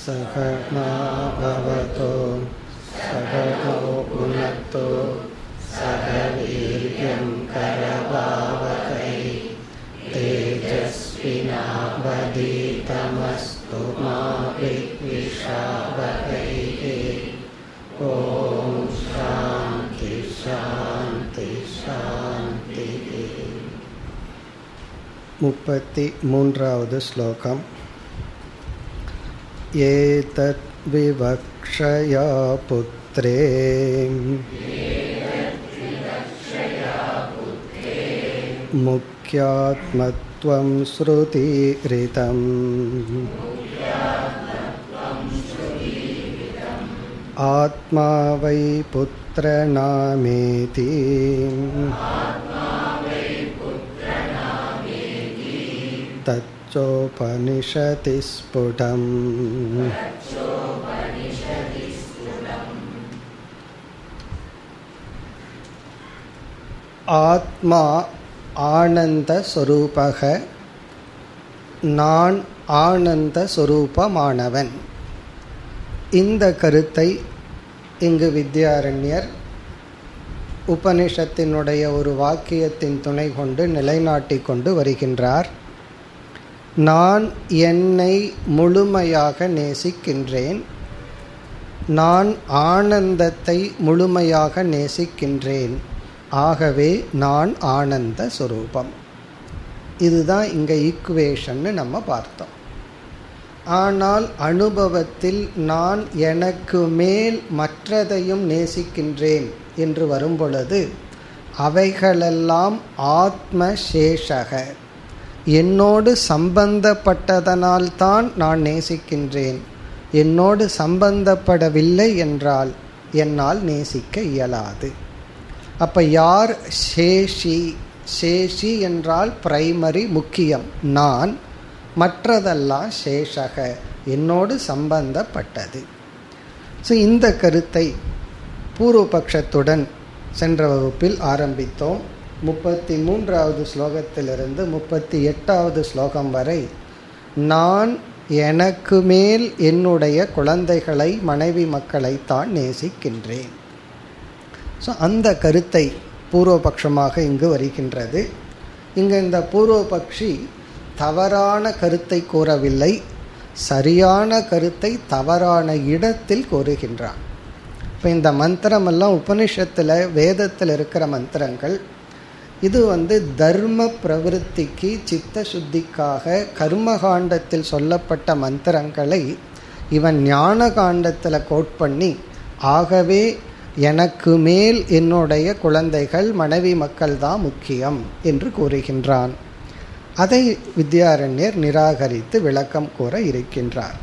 सहनाभवतो सहनो भुनक्तो सह वीर्यं करवावकै तेजस्विनावधीतमस्तु मा विद्विषावकैः ॐ शान्ति शान्ति शान्तिः முப்பத்தி மூன்றாவது ஸ்லோகம் एतद्विवक्षया पुत्रे मुख्यात्मत्वं श्रुतिरितम् आत्मा वै पुत्रनामेति तच्चोपनिषति स्फुटम् ஆத்மா ஆனந்த சொரூபக நான் ஆனந்த சொரூபமானவன் இந்த கருத்தை இங்கு வித்யாரண்யர் உபனிஷத்தினுடைய ஒரு வாக்கியத்தின் துணை கொண்டு நிலைநாட்டி கொண்டு வருகின்றார் நான் என்னை முழுமையாக நேசிக்கின்றேன் நான் ஆனந்தத்தை முழுமையாக நேசிக்கின்றேன் ஆகவே நான் ஆனந்த சுரூபம் இதுதான் இங்கே ஈக்குவேஷன்னு நம்ம பார்த்தோம் ஆனால் அனுபவத்தில் நான் எனக்கு மேல் மற்றதையும் நேசிக்கின்றேன் என்று வரும்பொழுது அவைகளெல்லாம் ஆத்ம சேஷக என்னோடு சம்பந்தப்பட்டதனால்தான் நான் நேசிக்கின்றேன் என்னோடு சம்பந்தப்படவில்லை என்றால் என்னால் நேசிக்க இயலாது அப்போ யார் சேஷி சேஷி என்றால் பிரைமரி முக்கியம் நான் மற்றதெல்லாம் சேஷக என்னோடு சம்பந்தப்பட்டது ஸோ இந்த கருத்தை பூர்வபக்ஷத்துடன் சென்ற வகுப்பில் ஆரம்பித்தோம் முப்பத்தி மூன்றாவது ஸ்லோகத்திலிருந்து முப்பத்தி எட்டாவது ஸ்லோகம் வரை நான் எனக்கு மேல் என்னுடைய குழந்தைகளை மனைவி மக்களை தான் நேசிக்கின்றேன் ஸோ அந்த கருத்தை பூர்வபக்ஷமாக இங்கு வருகின்றது இங்கு இந்த பூர்வபக்ஷி தவறான கருத்தை கூறவில்லை சரியான கருத்தை தவறான இடத்தில் கூறுகின்றான் இப்போ இந்த மந்திரமெல்லாம் உபனிஷத்தில் வேதத்தில் இருக்கிற மந்திரங்கள் இது வந்து தர்ம பிரவருத்திக்கு சித்த சுத்திக்காக கர்மகாண்டத்தில் சொல்லப்பட்ட மந்திரங்களை இவன் ஞான காண்டத்தில் கோட் பண்ணி ஆகவே எனக்கு மேல் என்னுடைய குழந்தைகள் மனைவி மக்கள் தான் முக்கியம் என்று கூறுகின்றான் அதை வித்யாரண்யர் நிராகரித்து விளக்கம் கூற இருக்கின்றார்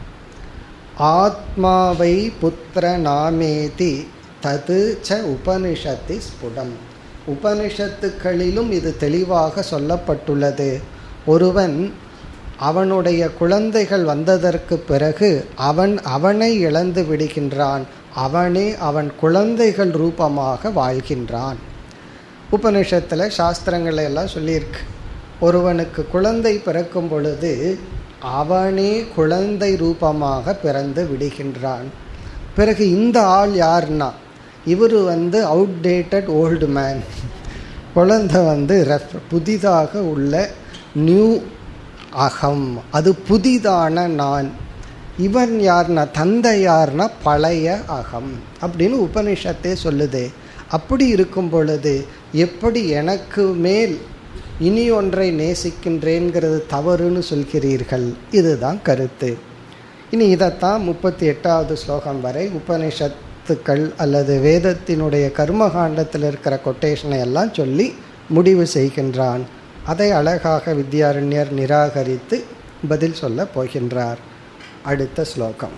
ஆத்மாவை புத்திர நாமேதி தது ச உபனிஷத்தி ஸ்புடம் உபனிஷத்துக்களிலும் இது தெளிவாக சொல்லப்பட்டுள்ளது ஒருவன் அவனுடைய குழந்தைகள் வந்ததற்கு பிறகு அவன் அவனை இழந்து விடுகின்றான் அவனே அவன் குழந்தைகள் ரூபமாக வாழ்கின்றான் உபனிஷத்தில் சாஸ்திரங்கள் எல்லாம் சொல்லியிருக்கு ஒருவனுக்கு குழந்தை பிறக்கும் பொழுது அவனே குழந்தை ரூபமாக பிறந்து விடுகின்றான் பிறகு இந்த ஆள் யார்னா இவர் வந்து அவுடேட்டட் ஓல்டு மேன் குழந்தை வந்து ரெஃப் புதிதாக உள்ள நியூ அகம் அது புதிதான நான் இவன் யார்னா தந்தை யார்னா பழைய அகம் அப்படின்னு உபனிஷத்தே சொல்லுது அப்படி இருக்கும் பொழுது எப்படி எனக்கு மேல் இனி ஒன்றை நேசிக்கின்றேங்கிறது தவறுன்னு சொல்கிறீர்கள் இதுதான் கருத்து இனி இதைத்தான் முப்பத்தி எட்டாவது ஸ்லோகம் வரை உபனிஷத்துக்கள் அல்லது வேதத்தினுடைய கர்மகாண்டத்தில் இருக்கிற கொட்டேஷனை எல்லாம் சொல்லி முடிவு செய்கின்றான் அதை அழகாக வித்யாரண்யர் நிராகரித்து பதில் சொல்ல போகின்றார் அடுத்த ஸ்லோகம்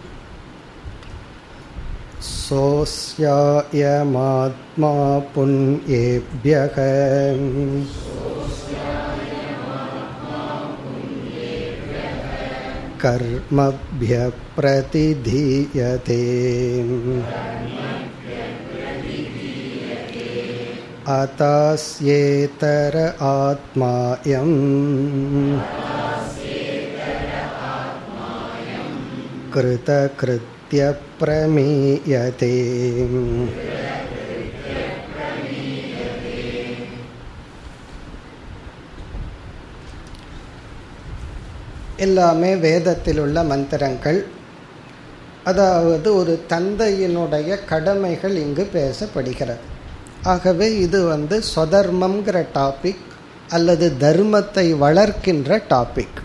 सोऽस्यायमात्मा पुण्येभ्यः कर्मभ्यः प्रतिधीयते अतास्येतर आत्मायम् कृतकृत्य प्रमीयते எல்லாமே வேதத்தில் உள்ள மந்திரங்கள் அதாவது ஒரு தந்தையினுடைய கடமைகள் இங்கு பேசப்படுகிறது ஆகவே இது வந்து சொதர்மங்கிற டாபிக் அல்லது தர்மத்தை வளர்க்கின்ற டாபிக்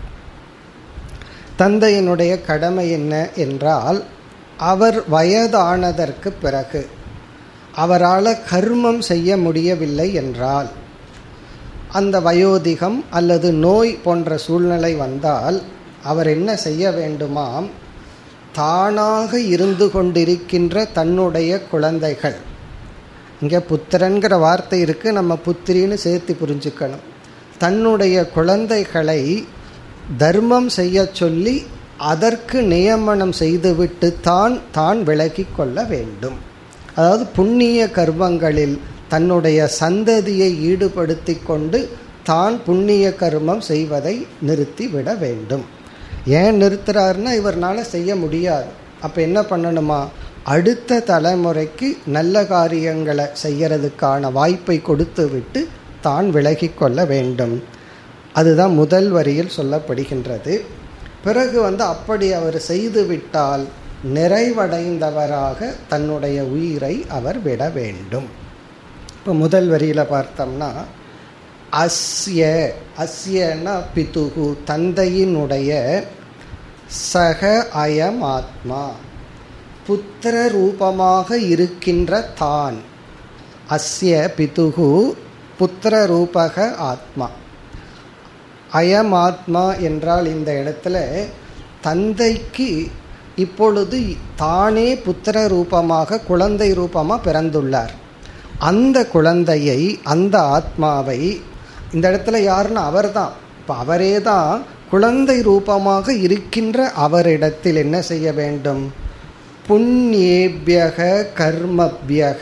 தந்தையினுடைய கடமை என்ன என்றால் அவர் வயதானதற்கு பிறகு அவரால் கர்மம் செய்ய முடியவில்லை என்றால் அந்த வயோதிகம் அல்லது நோய் போன்ற சூழ்நிலை வந்தால் அவர் என்ன செய்ய வேண்டுமாம் தானாக இருந்து கொண்டிருக்கின்ற தன்னுடைய குழந்தைகள் இங்கே புத்திரன்கிற வார்த்தை இருக்கு நம்ம புத்திரின்னு சேர்த்து புரிஞ்சுக்கணும் தன்னுடைய குழந்தைகளை தர்மம் செய்ய சொல்லி அதற்கு நியமனம் செய்துவிட்டு தான் தான் விலகி கொள்ள வேண்டும் அதாவது புண்ணிய கர்மங்களில் தன்னுடைய சந்ததியை ஈடுபடுத்தி கொண்டு தான் புண்ணிய கர்மம் செய்வதை நிறுத்திவிட வேண்டும் ஏன் நிறுத்துறாருன்னா இவர்னால செய்ய முடியாது அப்போ என்ன பண்ணணுமா அடுத்த தலைமுறைக்கு நல்ல காரியங்களை செய்யறதுக்கான வாய்ப்பை கொடுத்து விட்டு தான் விலகி கொள்ள வேண்டும் அதுதான் முதல் வரியில் சொல்லப்படுகின்றது பிறகு வந்து அப்படி அவர் செய்து விட்டால் நிறைவடைந்தவராக தன்னுடைய உயிரை அவர் விட வேண்டும் இப்போ முதல் வரியில் பார்த்தோம்னா அஸ்ய அஸ்யனா பிதுகு தந்தையினுடைய சக அயம் ஆத்மா புத்திர ரூபமாக இருக்கின்ற தான் அஸ்ய பிதுகு புத்திர ரூபக ஆத்மா அயம் ஆத்மா என்றால் இந்த இடத்துல தந்தைக்கு இப்பொழுது தானே புத்திர ரூபமாக குழந்தை ரூபமாக பிறந்துள்ளார் அந்த குழந்தையை அந்த ஆத்மாவை இந்த இடத்துல யாருன்னா அவர் தான் இப்போ அவரே தான் குழந்தை ரூபமாக இருக்கின்ற அவரிடத்தில் என்ன செய்ய வேண்டும் புண்ணியேபியக கர்மபியக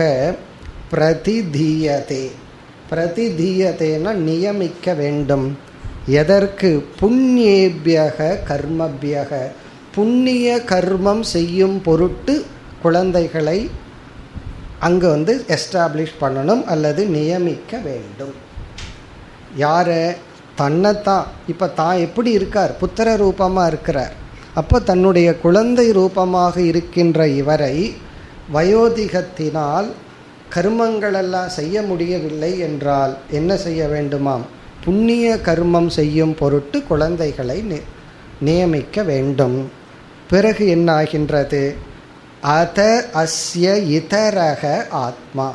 பிரதிதீயதே பிரதிதீயதேன நியமிக்க வேண்டும் எதற்கு புண்ணியேபியக கர்மபியக புண்ணிய கர்மம் செய்யும் பொருட்டு குழந்தைகளை அங்கே வந்து எஸ்டாப்ளிஷ் பண்ணணும் அல்லது நியமிக்க வேண்டும் யாரை தன்னைத்தான் இப்போ தான் எப்படி இருக்கார் புத்திர ரூபமாக இருக்கிறார் அப்போ தன்னுடைய குழந்தை ரூபமாக இருக்கின்ற இவரை வயோதிகத்தினால் கர்மங்களெல்லாம் செய்ய முடியவில்லை என்றால் என்ன செய்ய வேண்டுமாம் புண்ணிய கர்மம் செய்யும் பொருட்டு குழந்தைகளை நியமிக்க வேண்டும் பிறகு என்ன ஆகின்றது அத அஸ்ய இதரக ஆத்மா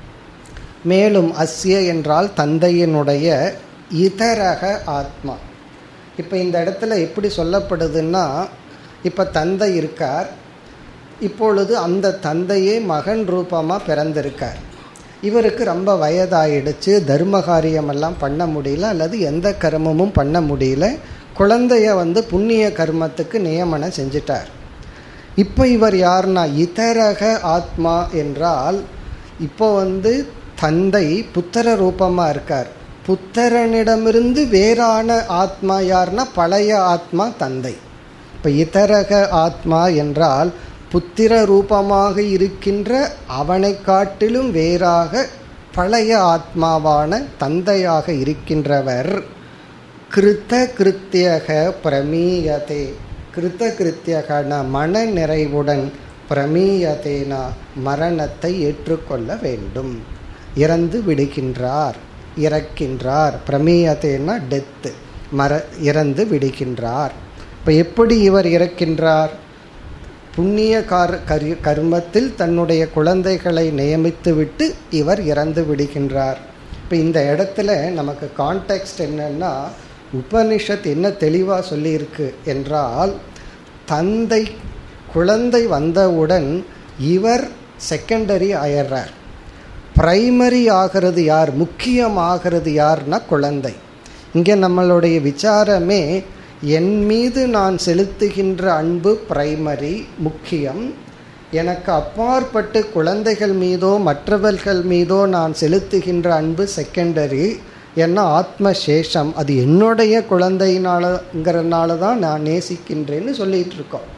மேலும் அஸ்ய என்றால் தந்தையினுடைய இதரக ஆத்மா இப்போ இந்த இடத்துல எப்படி சொல்லப்படுதுன்னா இப்போ தந்தை இருக்கார் இப்பொழுது அந்த தந்தையே மகன் ரூபமாக பிறந்திருக்கார் இவருக்கு ரொம்ப வயதாயிடுச்சு தர்ம காரியமெல்லாம் பண்ண முடியல அல்லது எந்த கர்மமும் பண்ண முடியல குழந்தைய வந்து புண்ணிய கர்மத்துக்கு நியமனம் செஞ்சிட்டார் இப்போ இவர் யார்னா இதரக ஆத்மா என்றால் இப்போ வந்து தந்தை புத்திர ரூபமாக இருக்கார் புத்திரனிடமிருந்து வேறான ஆத்மா யார்னா பழைய ஆத்மா தந்தை இப்போ இதரக ஆத்மா என்றால் புத்திர ரூபமாக இருக்கின்ற அவனை காட்டிலும் வேறாக பழைய ஆத்மாவான தந்தையாக இருக்கின்றவர் கிருத்த கிருத்தியக பிரமீயதே கிருத்த கிருத்தியகன மன நிறைவுடன் பிரமீயதேனா மரணத்தை ஏற்றுக்கொள்ள வேண்டும் இறந்து விடுகின்றார் இறக்கின்றார் பிரமீயதேனா டெத்து மர இறந்து விடுகின்றார் இப்போ எப்படி இவர் இறக்கின்றார் புண்ணிய கார் கரி கர்மத்தில் தன்னுடைய குழந்தைகளை நியமித்துவிட்டு இவர் இறந்து விடுகின்றார் இப்போ இந்த இடத்துல நமக்கு கான்டெக்ஸ்ட் என்னன்னா உபனிஷத் என்ன தெளிவாக சொல்லியிருக்கு என்றால் தந்தை குழந்தை வந்தவுடன் இவர் செகண்டரி ஆயிடுறார் பிரைமரி ஆகிறது யார் முக்கியமாகிறது யார்னா குழந்தை இங்கே நம்மளுடைய விசாரமே என் மீது நான் செலுத்துகின்ற அன்பு பிரைமரி முக்கியம் எனக்கு அப்பாற்பட்டு குழந்தைகள் மீதோ மற்றவர்கள் மீதோ நான் செலுத்துகின்ற அன்பு செகண்டரி ஏன்னா ஆத்ம சேஷம் அது என்னுடைய குழந்தையினாலங்கிறனால தான் நான் நேசிக்கின்றேன்னு சொல்லிட்டு இருக்கோம்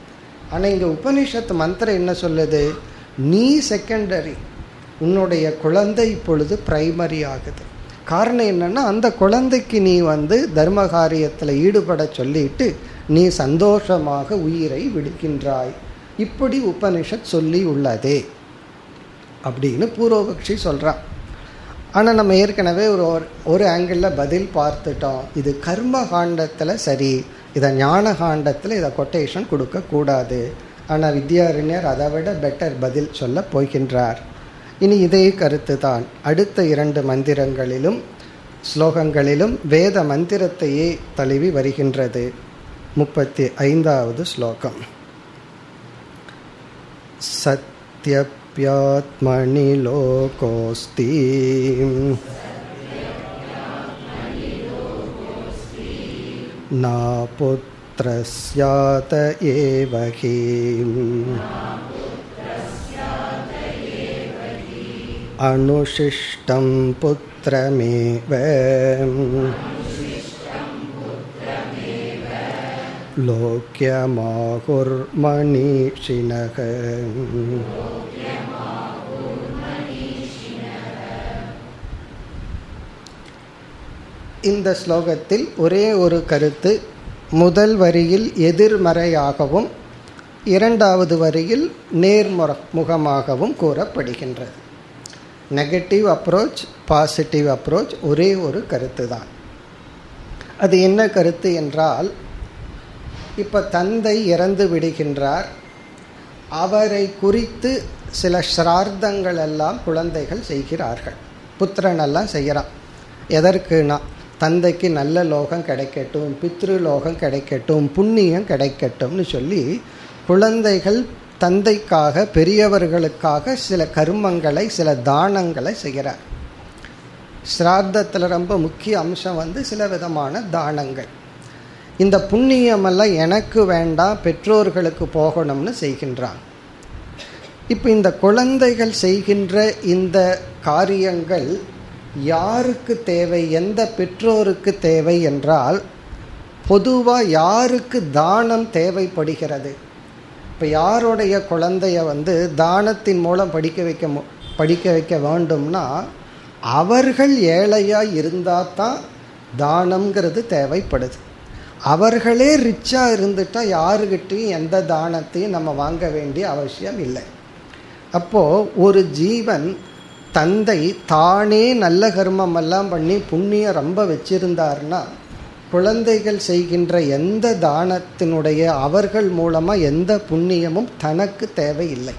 ஆனால் இங்கே உபனிஷத்து மந்திரம் என்ன சொல்லுது நீ செகண்டரி உன்னுடைய குழந்தை இப்பொழுது பிரைமரி ஆகுது காரணம் என்னன்னா அந்த குழந்தைக்கு நீ வந்து தர்ம காரியத்தில் ஈடுபட சொல்லிட்டு நீ சந்தோஷமாக உயிரை விடுக்கின்றாய் இப்படி உபனிஷத் சொல்லி உள்ளதே அப்படின்னு பூர்வபக்ஷி சொல்கிறான் ஆனால் நம்ம ஏற்கனவே ஒரு ஒரு ஆங்கிளில் பதில் பார்த்துட்டோம் இது கர்ம காண்டத்தில் சரி இதை ஞான காண்டத்தில் இதை கொட்டேஷன் கொடுக்கக்கூடாது ஆனால் வித்யாரண்யர் அதை விட பெட்டர் பதில் சொல்ல போகின்றார் இனி இதே கருத்து தான் அடுத்த இரண்டு மந்திரங்களிலும் ஸ்லோகங்களிலும் வேத மந்திரத்தையே தழுவி வருகின்றது முப்பத்தி ஐந்தாவது ஸ்லோகம் சத்யப்யாத்மனி லோகோஸ்தி ना पुत्रस्यात एव हि अनुशिष्टं पुत्रमेव लोक्यमाहुर्मनीषिणः இந்த ஸ்லோகத்தில் ஒரே ஒரு கருத்து முதல் வரியில் எதிர்மறையாகவும் இரண்டாவது வரியில் நேர்முற முகமாகவும் கூறப்படுகின்றது நெகட்டிவ் அப்ரோச் பாசிட்டிவ் அப்ரோச் ஒரே ஒரு கருத்து தான் அது என்ன கருத்து என்றால் இப்போ தந்தை இறந்து விடுகின்றார் அவரை குறித்து சில ஸ்ரார்த்தங்கள் எல்லாம் குழந்தைகள் செய்கிறார்கள் புத்திரனெல்லாம் செய்கிறான் எதற்குனா தந்தைக்கு நல்ல லோகம் கிடைக்கட்டும் பித்ரு லோகம் கிடைக்கட்டும் புண்ணியம் கிடைக்கட்டும்னு சொல்லி குழந்தைகள் தந்தைக்காக பெரியவர்களுக்காக சில கர்மங்களை சில தானங்களை செய்கிறார் ஸ்ரார்த்தத்தில் ரொம்ப முக்கிய அம்சம் வந்து சில விதமான தானங்கள் இந்த புண்ணியமெல்லாம் எனக்கு வேண்டாம் பெற்றோர்களுக்கு போகணும்னு செய்கின்றான் இப்போ இந்த குழந்தைகள் செய்கின்ற இந்த காரியங்கள் யாருக்கு தேவை எந்த பெற்றோருக்கு தேவை என்றால் பொதுவாக யாருக்கு தானம் தேவைப்படுகிறது இப்போ யாருடைய குழந்தைய வந்து தானத்தின் மூலம் படிக்க வைக்க படிக்க வைக்க வேண்டும்னா அவர்கள் ஏழையாக இருந்தால் தான் தானம்ங்கிறது தேவைப்படுது அவர்களே ரிச்சாக இருந்துட்டால் யாருக்கிட்டையும் எந்த தானத்தையும் நம்ம வாங்க வேண்டிய அவசியம் இல்லை அப்போது ஒரு ஜீவன் தந்தை தானே நல்ல கர்மம் எல்லாம் பண்ணி புண்ணியம் ரொம்ப வச்சிருந்தார்னா குழந்தைகள் செய்கின்ற எந்த தானத்தினுடைய அவர்கள் மூலமாக எந்த புண்ணியமும் தனக்கு தேவையில்லை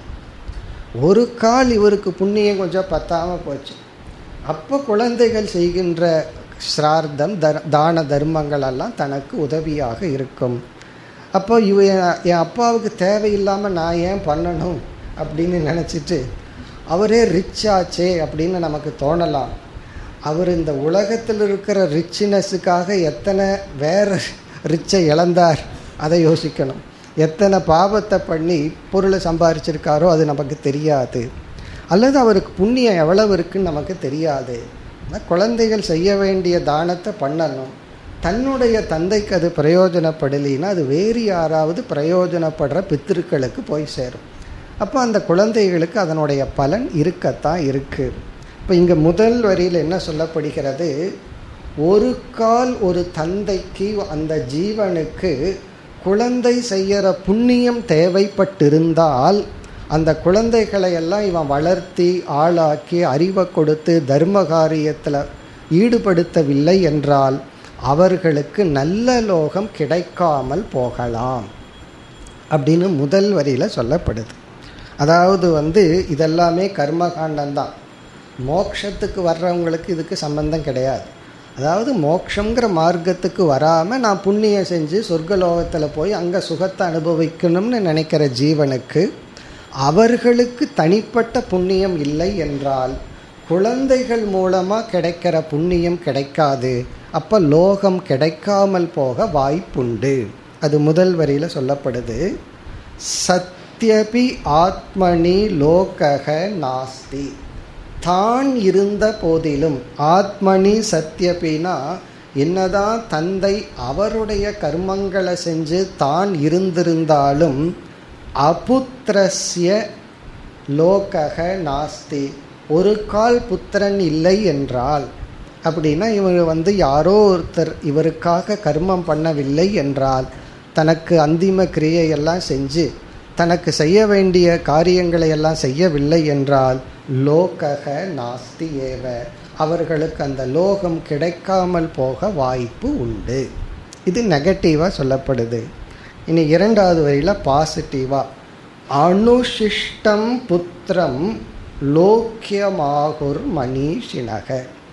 ஒரு கால் இவருக்கு புண்ணியம் கொஞ்சம் பத்தாமல் போச்சு அப்போ குழந்தைகள் செய்கின்ற ஸ்ரார்த்தம் தர் தான தர்மங்கள் எல்லாம் தனக்கு உதவியாக இருக்கும் அப்போ இவ என் அப்பாவுக்கு தேவையில்லாமல் நான் ஏன் பண்ணணும் அப்படின்னு நினச்சிட்டு அவரே ரிச் ஆச்சே அப்படின்னு நமக்கு தோணலாம் அவர் இந்த உலகத்தில் இருக்கிற ரிச்சினஸுக்காக எத்தனை வேற ரிச்சை இழந்தார் அதை யோசிக்கணும் எத்தனை பாவத்தை பண்ணி பொருளை சம்பாரிச்சிருக்காரோ அது நமக்கு தெரியாது அல்லது அவருக்கு புண்ணியம் எவ்வளவு இருக்குன்னு நமக்கு தெரியாது குழந்தைகள் செய்ய வேண்டிய தானத்தை பண்ணணும் தன்னுடைய தந்தைக்கு அது பிரயோஜனப்படலைன்னா அது வேறு யாராவது பிரயோஜனப்படுற பித்திருக்களுக்கு போய் சேரும் அப்போ அந்த குழந்தைகளுக்கு அதனுடைய பலன் இருக்கத்தான் இருக்குது இப்போ இங்கே முதல் வரியில் என்ன சொல்லப்படுகிறது ஒரு கால் ஒரு தந்தைக்கு அந்த ஜீவனுக்கு குழந்தை செய்கிற புண்ணியம் தேவைப்பட்டிருந்தால் அந்த குழந்தைகளை எல்லாம் இவன் வளர்த்தி ஆளாக்கி அறிவை கொடுத்து தர்ம காரியத்தில் ஈடுபடுத்தவில்லை என்றால் அவர்களுக்கு நல்ல லோகம் கிடைக்காமல் போகலாம் அப்படின்னு முதல் வரியில் சொல்லப்படுது அதாவது வந்து இதெல்லாமே கர்மகாண்டம்தான் மோக்ஷத்துக்கு வர்றவங்களுக்கு இதுக்கு சம்பந்தம் கிடையாது அதாவது மோக்ஷங்கிற மார்க்கத்துக்கு வராமல் நான் புண்ணியம் செஞ்சு சொர்க்கலோகத்தில் போய் அங்கே சுகத்தை அனுபவிக்கணும்னு நினைக்கிற ஜீவனுக்கு அவர்களுக்கு தனிப்பட்ட புண்ணியம் இல்லை என்றால் குழந்தைகள் மூலமாக கிடைக்கிற புண்ணியம் கிடைக்காது அப்போ லோகம் கிடைக்காமல் போக வாய்ப்புண்டு அது முதல் வரியில் சொல்லப்படுது சத்யபி ஆத்மனி லோகக நாஸ்தி தான் இருந்த போதிலும் ஆத்மனி சத்யபினா என்னதான் தந்தை அவருடைய கர்மங்களை செஞ்சு தான் இருந்திருந்தாலும் அபுத்திரஸ்ய லோகக நாஸ்தி ஒரு கால் புத்திரன் இல்லை என்றால் அப்படின்னா இவர் வந்து யாரோ ஒருத்தர் இவருக்காக கர்மம் பண்ணவில்லை என்றால் தனக்கு அந்திம கிரியையெல்லாம் செஞ்சு தனக்கு செய்ய வேண்டிய காரியங்களை எல்லாம் செய்யவில்லை என்றால் லோகக நாஸ்தி ஏவ அவர்களுக்கு அந்த லோகம் கிடைக்காமல் போக வாய்ப்பு உண்டு இது நெகட்டிவாக சொல்லப்படுது இனி இரண்டாவது வரியில் பாசிட்டிவாக அனுசிஷ்டம் புத்திரம் லோக்கியமாகுர் மணிஷினக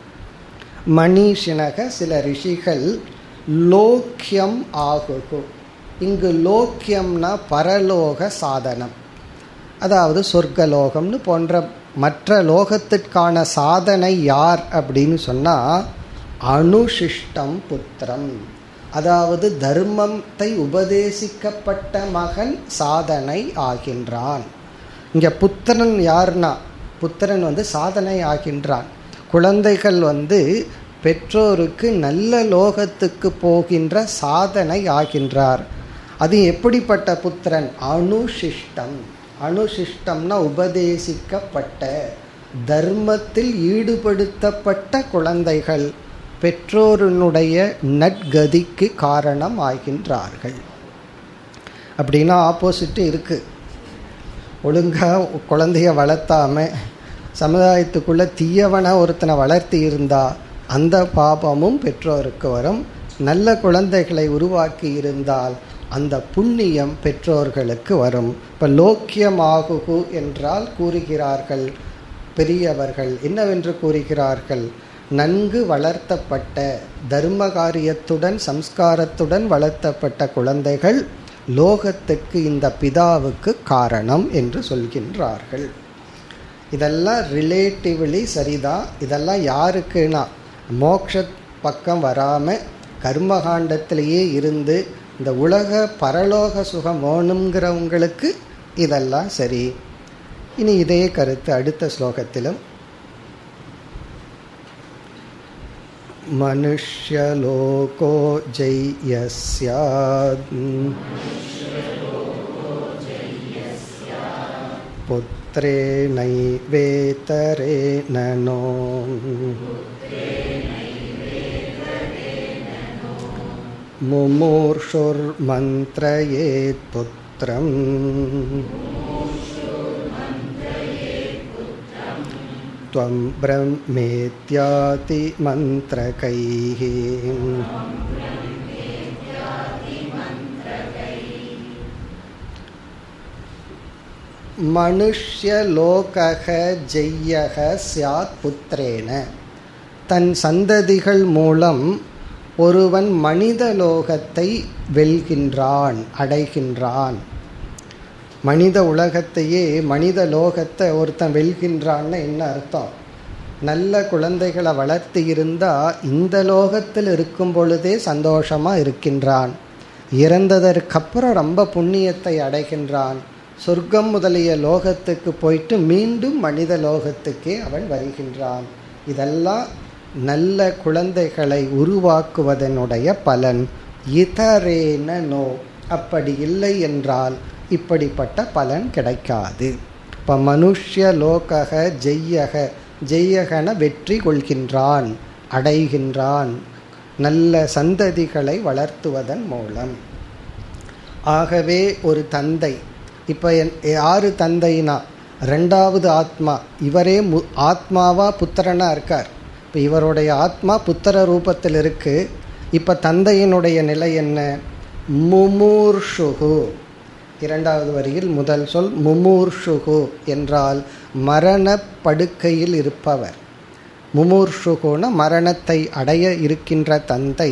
மணிஷினக சில ரிஷிகள் லோக்கியம் ஆகுகு இங்கு லோக்கியம்னா பரலோக சாதனம் அதாவது சொர்க்கலோகம்னு போன்ற மற்ற லோகத்திற்கான சாதனை யார் அப்படின்னு சொன்னால் அனுசிஷ்டம் புத்திரம் அதாவது தர்மத்தை உபதேசிக்கப்பட்ட மகன் சாதனை ஆகின்றான் இங்கே புத்திரன் யார்னா புத்திரன் வந்து சாதனை ஆகின்றான் குழந்தைகள் வந்து பெற்றோருக்கு நல்ல லோகத்துக்கு போகின்ற சாதனை ஆகின்றார் அது எப்படிப்பட்ட புத்திரன் அனுசிஷ்டம் அனுசிஷ்டம்னா உபதேசிக்கப்பட்ட தர்மத்தில் ஈடுபடுத்தப்பட்ட குழந்தைகள் பெற்றோருனுடைய நற்கதிக்கு காரணம் ஆகின்றார்கள் அப்படின்னா ஆப்போசிட்டு இருக்கு ஒழுங்காக குழந்தைய வளர்த்தாம சமுதாயத்துக்குள்ள தீயவனை ஒருத்தனை வளர்த்தி இருந்தா அந்த பாபமும் பெற்றோருக்கு வரும் நல்ல குழந்தைகளை உருவாக்கி இருந்தால் அந்த புண்ணியம் பெற்றோர்களுக்கு வரும் இப்போ லோக்கியமாகு என்றால் கூறுகிறார்கள் பெரியவர்கள் என்னவென்று கூறுகிறார்கள் நன்கு வளர்த்தப்பட்ட தர்ம காரியத்துடன் சம்ஸ்காரத்துடன் வளர்த்தப்பட்ட குழந்தைகள் லோகத்துக்கு இந்த பிதாவுக்கு காரணம் என்று சொல்கின்றார்கள் இதெல்லாம் ரிலேட்டிவ்லி சரிதான் இதெல்லாம் யாருக்குன்னா மோக்ஷ பக்கம் வராமல் கர்மகாண்டத்திலேயே இருந்து இந்த உலக பரலோக சுகம் வேணுங்கிறவங்களுக்கு இதெல்லாம் சரி இனி இதே கருத்து அடுத்த ஸ்லோகத்திலும் मनुष्यलोको जय्य स्यात् पुत्रेणैवेतरेण नो मुमूर्षुर्मन्त्रयेत् पुत्रम् त्वं ब्रह्मेत्याति मन्त्रकैः மனுஷ்யலோகக ஜெய்யக சியாத் புத்திரேன தன் சந்ததிகள் மூலம் ஒருவன் மனித லோகத்தை வெல்கின்றான் அடைகின்றான் மனித உலகத்தையே மனித லோகத்தை ஒருத்தன் வெல்கின்றான்னு என்ன அர்த்தம் நல்ல குழந்தைகளை வளர்த்து இருந்தால் இந்த லோகத்தில் இருக்கும் பொழுதே சந்தோஷமாக இருக்கின்றான் இறந்ததற்கப்புறம் ரொம்ப புண்ணியத்தை அடைகின்றான் சொர்க்கம் முதலிய லோகத்துக்கு போயிட்டு மீண்டும் மனித லோகத்துக்கே அவன் வருகின்றான் இதெல்லாம் நல்ல குழந்தைகளை உருவாக்குவதனுடைய பலன் இதரேன நோ அப்படி இல்லை என்றால் இப்படிப்பட்ட பலன் கிடைக்காது இப்போ மனுஷ்ய லோகக ஜெய்யக ஜெய்யகன வெற்றி கொள்கின்றான் அடைகின்றான் நல்ல சந்ததிகளை வளர்த்துவதன் மூலம் ஆகவே ஒரு தந்தை இப்போ யாரு தந்தைனா ரெண்டாவது ஆத்மா இவரே மு ஆத்மாவா புத்திரனா இருக்கார் இப்போ இவருடைய ஆத்மா புத்திர ரூபத்தில் இருக்கு இப்போ தந்தையினுடைய நிலை என்ன முமூர்ஷுகு இரண்டாவது வரியில் முதல் சொல் முமூர்ஷுகு என்றால் மரண படுக்கையில் இருப்பவர் முமூர்ஷுகுன மரணத்தை அடைய இருக்கின்ற தந்தை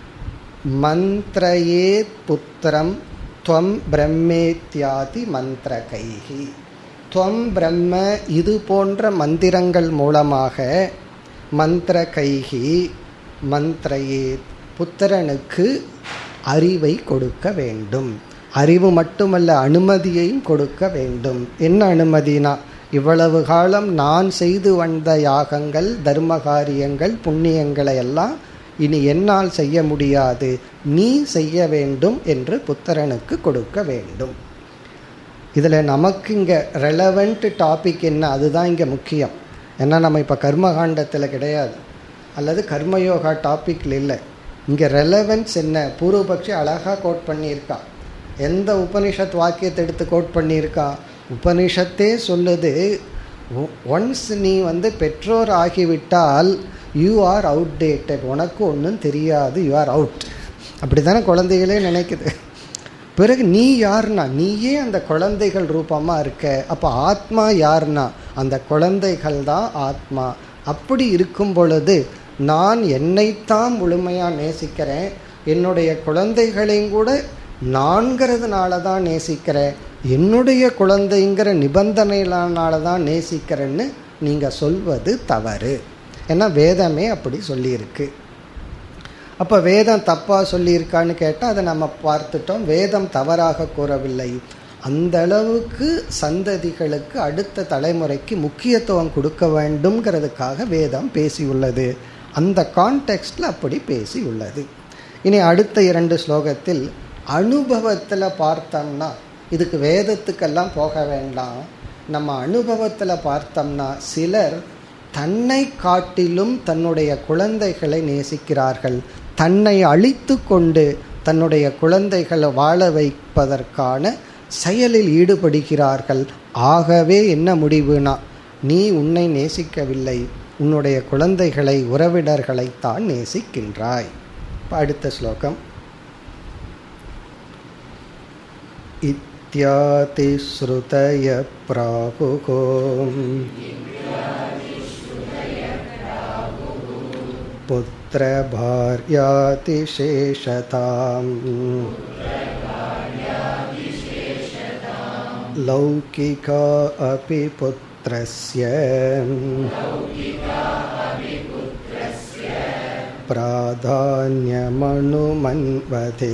மந்திரையே புத்திரம் துவம் பிரம்மேத்யாதி மந்திர கைகி துவம் பிரம்ம இது போன்ற மந்திரங்கள் மூலமாக மந்திர கைகி மந்திரையே புத்திரனுக்கு அறிவை கொடுக்க வேண்டும் அறிவு மட்டுமல்ல அனுமதியையும் கொடுக்க வேண்டும் என்ன அனுமதினா இவ்வளவு காலம் நான் செய்து வந்த யாகங்கள் தர்ம காரியங்கள் புண்ணியங்களை எல்லாம் இனி என்னால் செய்ய முடியாது நீ செய்ய வேண்டும் என்று புத்திரனுக்கு கொடுக்க வேண்டும் இதில் நமக்கு இங்கே ரெலவெண்ட் டாபிக் என்ன அதுதான் இங்கே முக்கியம் ஏன்னா நம்ம இப்போ கர்மகாண்டத்தில் கிடையாது அல்லது கர்மயோகா டாப்பிக்கில் இல்லை இங்கே ரெலவென்ஸ் என்ன பூர்வபக்ஷி அழகாக கோட் பண்ணியிருக்கா எந்த உபனிஷத் வாக்கியத்தை எடுத்து கோட் பண்ணியிருக்கா உபனிஷத்தே சொல்லுது ஒன்ஸ் நீ வந்து பெற்றோர் ஆகிவிட்டால் யூ ஆர் அவுட்டேட்டட் உனக்கு ஒன்றும் தெரியாது யூ ஆர் அவுட் அப்படி தானே குழந்தைகளே நினைக்குது பிறகு நீ யாருனா நீயே அந்த குழந்தைகள் ரூபமாக இருக்க அப்போ ஆத்மா யாருனா அந்த குழந்தைகள் தான் ஆத்மா அப்படி இருக்கும் பொழுது நான் என்னைத்தான் முழுமையாக நேசிக்கிறேன் என்னுடைய குழந்தைகளையும் கூட நான்கிறதுனால தான் நேசிக்கிறேன் என்னுடைய குழந்தைங்கிற நிபந்தனையினால தான் நேசிக்கிறேன்னு நீங்கள் சொல்வது தவறு ஏன்னா வேதமே அப்படி சொல்லியிருக்கு அப்போ வேதம் தப்பாக சொல்லியிருக்கான்னு கேட்டால் அதை நம்ம பார்த்துட்டோம் வேதம் தவறாக கூறவில்லை அந்த அளவுக்கு சந்ததிகளுக்கு அடுத்த தலைமுறைக்கு முக்கியத்துவம் கொடுக்க வேண்டும்ங்கிறதுக்காக வேதம் பேசியுள்ளது அந்த கான்டெக்ஸ்டில் அப்படி பேசி உள்ளது இனி அடுத்த இரண்டு ஸ்லோகத்தில் அனுபவத்தில் பார்த்தோம்னா இதுக்கு வேதத்துக்கெல்லாம் போக வேண்டாம் நம்ம அனுபவத்தில் பார்த்தோம்னா சிலர் தன்னை காட்டிலும் தன்னுடைய குழந்தைகளை நேசிக்கிறார்கள் தன்னை அழித்து கொண்டு தன்னுடைய குழந்தைகளை வாழ வைப்பதற்கான செயலில் ஈடுபடுகிறார்கள் ஆகவே என்ன முடிவுனா நீ உன்னை நேசிக்கவில்லை உன்னுடைய குழந்தைகளை உறவினர்களைத்தான் நேசிக்கின்றாய் அடுத்த ஸ்லோகம் இத்தியாதிஸ்ருதய பிராகுகோ पुत्रभार्यातिशेषताम् लौकिका अपि पुत्रस्य प्राधान्यमनुमन्वते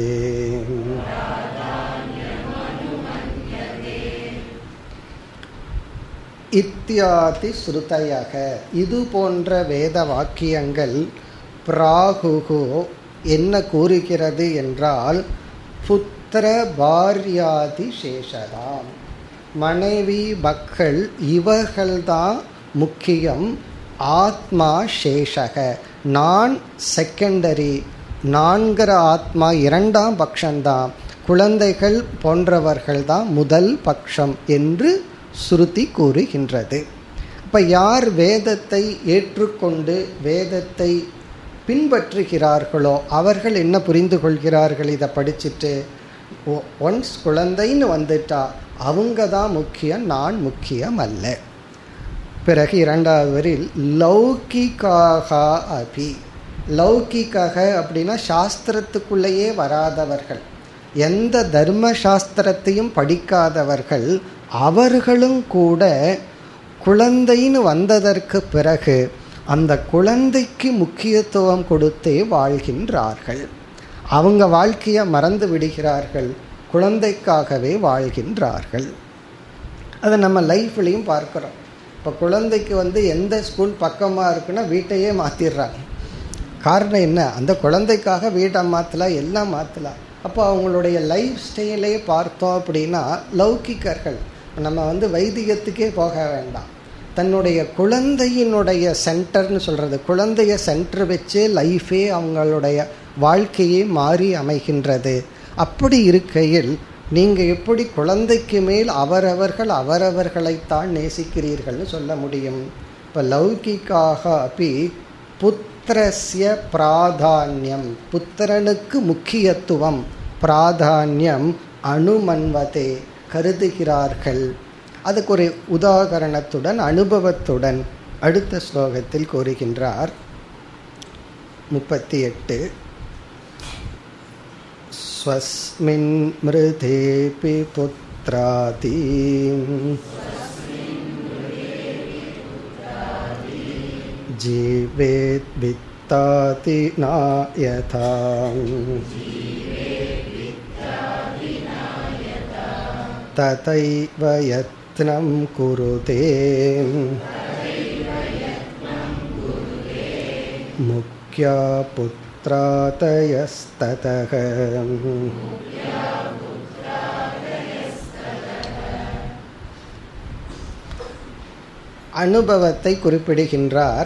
இத்தியாதி ஸ்ருதயக இது போன்ற வேத வாக்கியங்கள் பிராகுகோ என்ன கூறுகிறது என்றால் புத்திர பாரியாதி சேஷதாம் மனைவி மக்கள் இவர்கள்தான் முக்கியம் ஆத்மா சேஷக நான் செகண்டரி நான்கிற ஆத்மா இரண்டாம் பட்சம்தான் குழந்தைகள் போன்றவர்கள் தான் முதல் பட்சம் என்று ஸ்ருதி கூறுகின்றது இப்போ யார் வேதத்தை ஏற்றுக்கொண்டு வேதத்தை பின்பற்றுகிறார்களோ அவர்கள் என்ன புரிந்து கொள்கிறார்கள் இதை படிச்சுட்டு ஒன்ஸ் குழந்தைன்னு வந்துட்டா அவங்க தான் முக்கியம் நான் முக்கியம் அல்ல பிறகு இரண்டாவது வரில் லௌகிகாக அபி லௌகிகாக அப்படின்னா சாஸ்திரத்துக்குள்ளேயே வராதவர்கள் எந்த தர்ம சாஸ்திரத்தையும் படிக்காதவர்கள் அவர்களும் கூட குழந்தைன்னு வந்ததற்கு பிறகு அந்த குழந்தைக்கு முக்கியத்துவம் கொடுத்தே வாழ்கின்றார்கள் அவங்க வாழ்க்கையை மறந்து விடுகிறார்கள் குழந்தைக்காகவே வாழ்கின்றார்கள் அதை நம்ம லைஃப்லேயும் பார்க்குறோம் இப்போ குழந்தைக்கு வந்து எந்த ஸ்கூல் பக்கமாக இருக்குன்னா வீட்டையே மாற்றிடுறாங்க காரணம் என்ன அந்த குழந்தைக்காக வீட்டை மாற்றலாம் எல்லாம் மாற்றலாம் அப்போ அவங்களுடைய லைஃப் ஸ்டைலே பார்த்தோம் அப்படின்னா லௌகிக்கர்கள் நம்ம வந்து வைதிகத்துக்கே போக வேண்டாம் தன்னுடைய குழந்தையினுடைய சென்டர்னு சொல்கிறது குழந்தைய சென்டர் வச்சே லைஃபே அவங்களுடைய வாழ்க்கையே மாறி அமைகின்றது அப்படி இருக்கையில் நீங்கள் எப்படி குழந்தைக்கு மேல் அவரவர்கள் அவரவர்களைத்தான் நேசிக்கிறீர்கள்னு சொல்ல முடியும் இப்போ லௌகிக்காக அப்படி புத்திரஸ்ய பிராதானியம் புத்திரனுக்கு முக்கியத்துவம் பிராதானியம் அனுமன்வதே கருதுகிறார்கள் அதுக்கு ஒரு உதாகரணத்துடன் அனுபவத்துடன் அடுத்த ஸ்லோகத்தில் கூறுகின்றார் முப்பத்தி எட்டு ஸ்வஸ்மின் மிருதேபி புத்ராதி जीवेत् वित्ताति नायथा तथैव यत्नं कुरुते मुख्या पुत्रातयस्ततः அனுபவத்தை குறிப்பிடுகின்றார்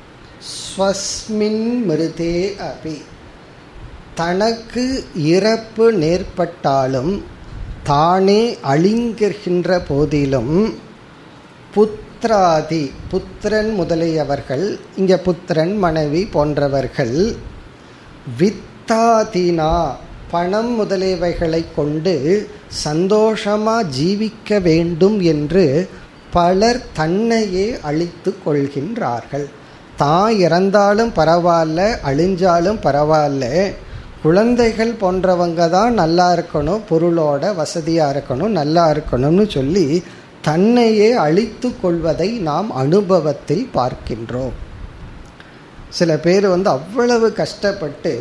ஸ்வஸ்மின் மிருதே அபி தனக்கு இறப்பு நேர்பட்டாலும் தானே அழிங்கின்ற போதிலும் புத்திராதி புத்திரன் முதலியவர்கள் இங்கே புத்திரன் மனைவி போன்றவர்கள் வித்தாதினா பணம் முதலியவைகளை கொண்டு சந்தோஷமா ஜீவிக்க வேண்டும் என்று பலர் தன்னையே அழித்து கொள்கின்றார்கள் தான் இறந்தாலும் பரவாயில்ல அழிஞ்சாலும் பரவாயில்ல குழந்தைகள் போன்றவங்க தான் நல்லா இருக்கணும் பொருளோட வசதியாக இருக்கணும் நல்லா இருக்கணும்னு சொல்லி தன்னையே அழித்து கொள்வதை நாம் அனுபவத்தில் பார்க்கின்றோம் சில பேர் வந்து அவ்வளவு கஷ்டப்பட்டு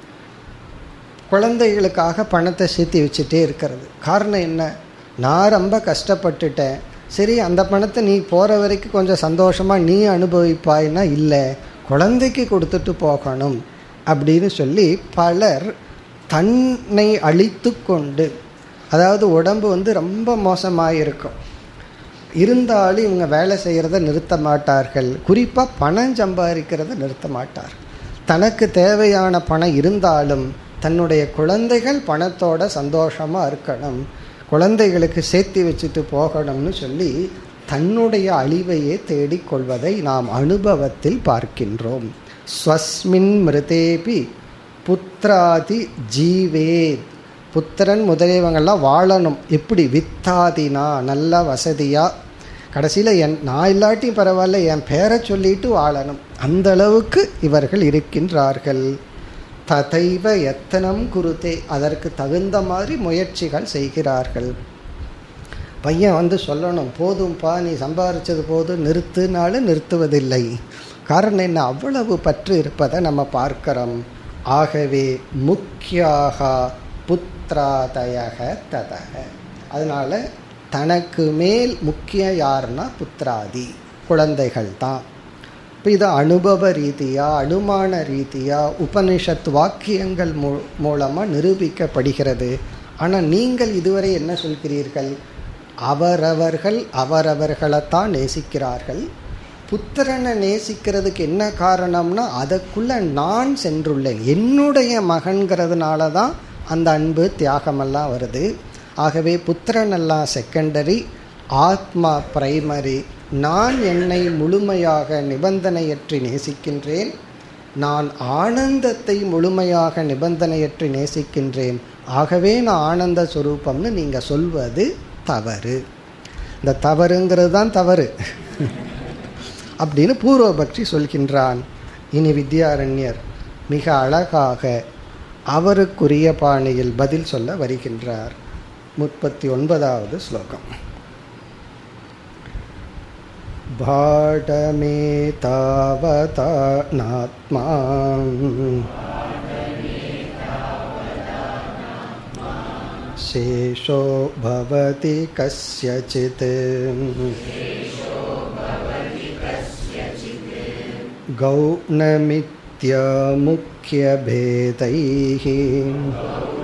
குழந்தைகளுக்காக பணத்தை சேர்த்து வச்சுட்டே இருக்கிறது காரணம் என்ன நான் ரொம்ப கஷ்டப்பட்டுட்டேன் சரி அந்த பணத்தை நீ போகிற வரைக்கும் கொஞ்சம் சந்தோஷமாக நீ அனுபவிப்பாய்னா இல்லை குழந்தைக்கு கொடுத்துட்டு போகணும் அப்படின்னு சொல்லி பலர் தன்னை அழித்து கொண்டு அதாவது உடம்பு வந்து ரொம்ப மோசமாக இருக்கும் இருந்தாலும் இவங்க வேலை செய்கிறத நிறுத்த மாட்டார்கள் குறிப்பாக பணம் சம்பாதிக்கிறத நிறுத்த மாட்டார் தனக்கு தேவையான பணம் இருந்தாலும் தன்னுடைய குழந்தைகள் பணத்தோட சந்தோஷமாக இருக்கணும் குழந்தைகளுக்கு சேர்த்து வச்சுட்டு போகணும்னு சொல்லி தன்னுடைய அழிவையே தேடிக்கொள்வதை நாம் அனுபவத்தில் பார்க்கின்றோம் ஸ்வஸ்மின் மிருதேபி புத்திராதி ஜீவேத் புத்திரன் முதலியவங்கள்லாம் வாழணும் எப்படி வித்தாதினா நல்லா வசதியாக கடைசியில் என் நான் இல்லாட்டியும் பரவாயில்ல என் பேரை சொல்லிட்டு வாழணும் அந்த அளவுக்கு இவர்கள் இருக்கின்றார்கள் ததைவ எத்தனம் குருத்தே அதற்கு தகுந்த மாதிரி முயற்சிகள் செய்கிறார்கள் பையன் வந்து சொல்லணும் போதும்பா நீ சம்பாரிச்சது போதும் நிறுத்துனாலும் நிறுத்துவதில்லை காரணம் என்ன அவ்வளவு பற்று இருப்பதை நம்ம பார்க்கிறோம் ஆகவே முக்கியாக புத்திராதயக ததக அதனால தனக்கு மேல் முக்கிய யாருன்னா புத்திராதி குழந்தைகள் தான் இப்போ இது அனுபவ ரீதியாக அனுமான ரீதியாக உபனிஷத் வாக்கியங்கள் மூ மூலமாக நிரூபிக்கப்படுகிறது ஆனால் நீங்கள் இதுவரை என்ன சொல்கிறீர்கள் அவரவர்கள் அவரவர்களைத்தான் நேசிக்கிறார்கள் புத்திரனை நேசிக்கிறதுக்கு என்ன காரணம்னா அதற்குள்ள நான் சென்றுள்ளேன் என்னுடைய மகன்கிறதுனால தான் அந்த அன்பு தியாகமெல்லாம் வருது ஆகவே புத்திரனெல்லாம் செகண்டரி ஆத்மா பிரைமரி நான் என்னை முழுமையாக நிபந்தனையற்றி நேசிக்கின்றேன் நான் ஆனந்தத்தை முழுமையாக நிபந்தனையற்றி நேசிக்கின்றேன் ஆகவே நான் ஆனந்த சுரூபம்னு நீங்கள் சொல்வது தவறு இந்த தவறுங்கிறது தான் தவறு அப்படின்னு பூர்வபக்ஷி சொல்கின்றான் இனி வித்யாரண்யர் மிக அழகாக அவருக்குரிய பாணியில் பதில் சொல்ல வருகின்றார் முப்பத்தி ஒன்பதாவது ஸ்லோகம் भाटमेतावता नात्मा शेषो भवति कस्यचित् गौणमित्यमुख्यभेदैः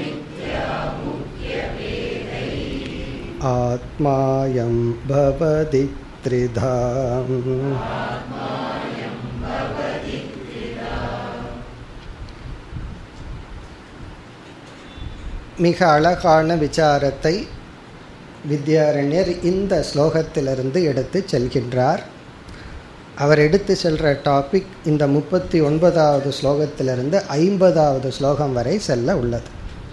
आत्मायं भवति त्रिधा மிக அழகான விசாரத்தை வித்யாரண்யர் இந்த ஸ்லோகத்திலிருந்து எடுத்து செல்கின்றார் அவர் எடுத்து செல்கிற டாபிக் இந்த முப்பத்தி ஒன்பதாவது ஸ்லோகத்திலிருந்து ஐம்பதாவது ஸ்லோகம் வரை செல்ல உள்ளது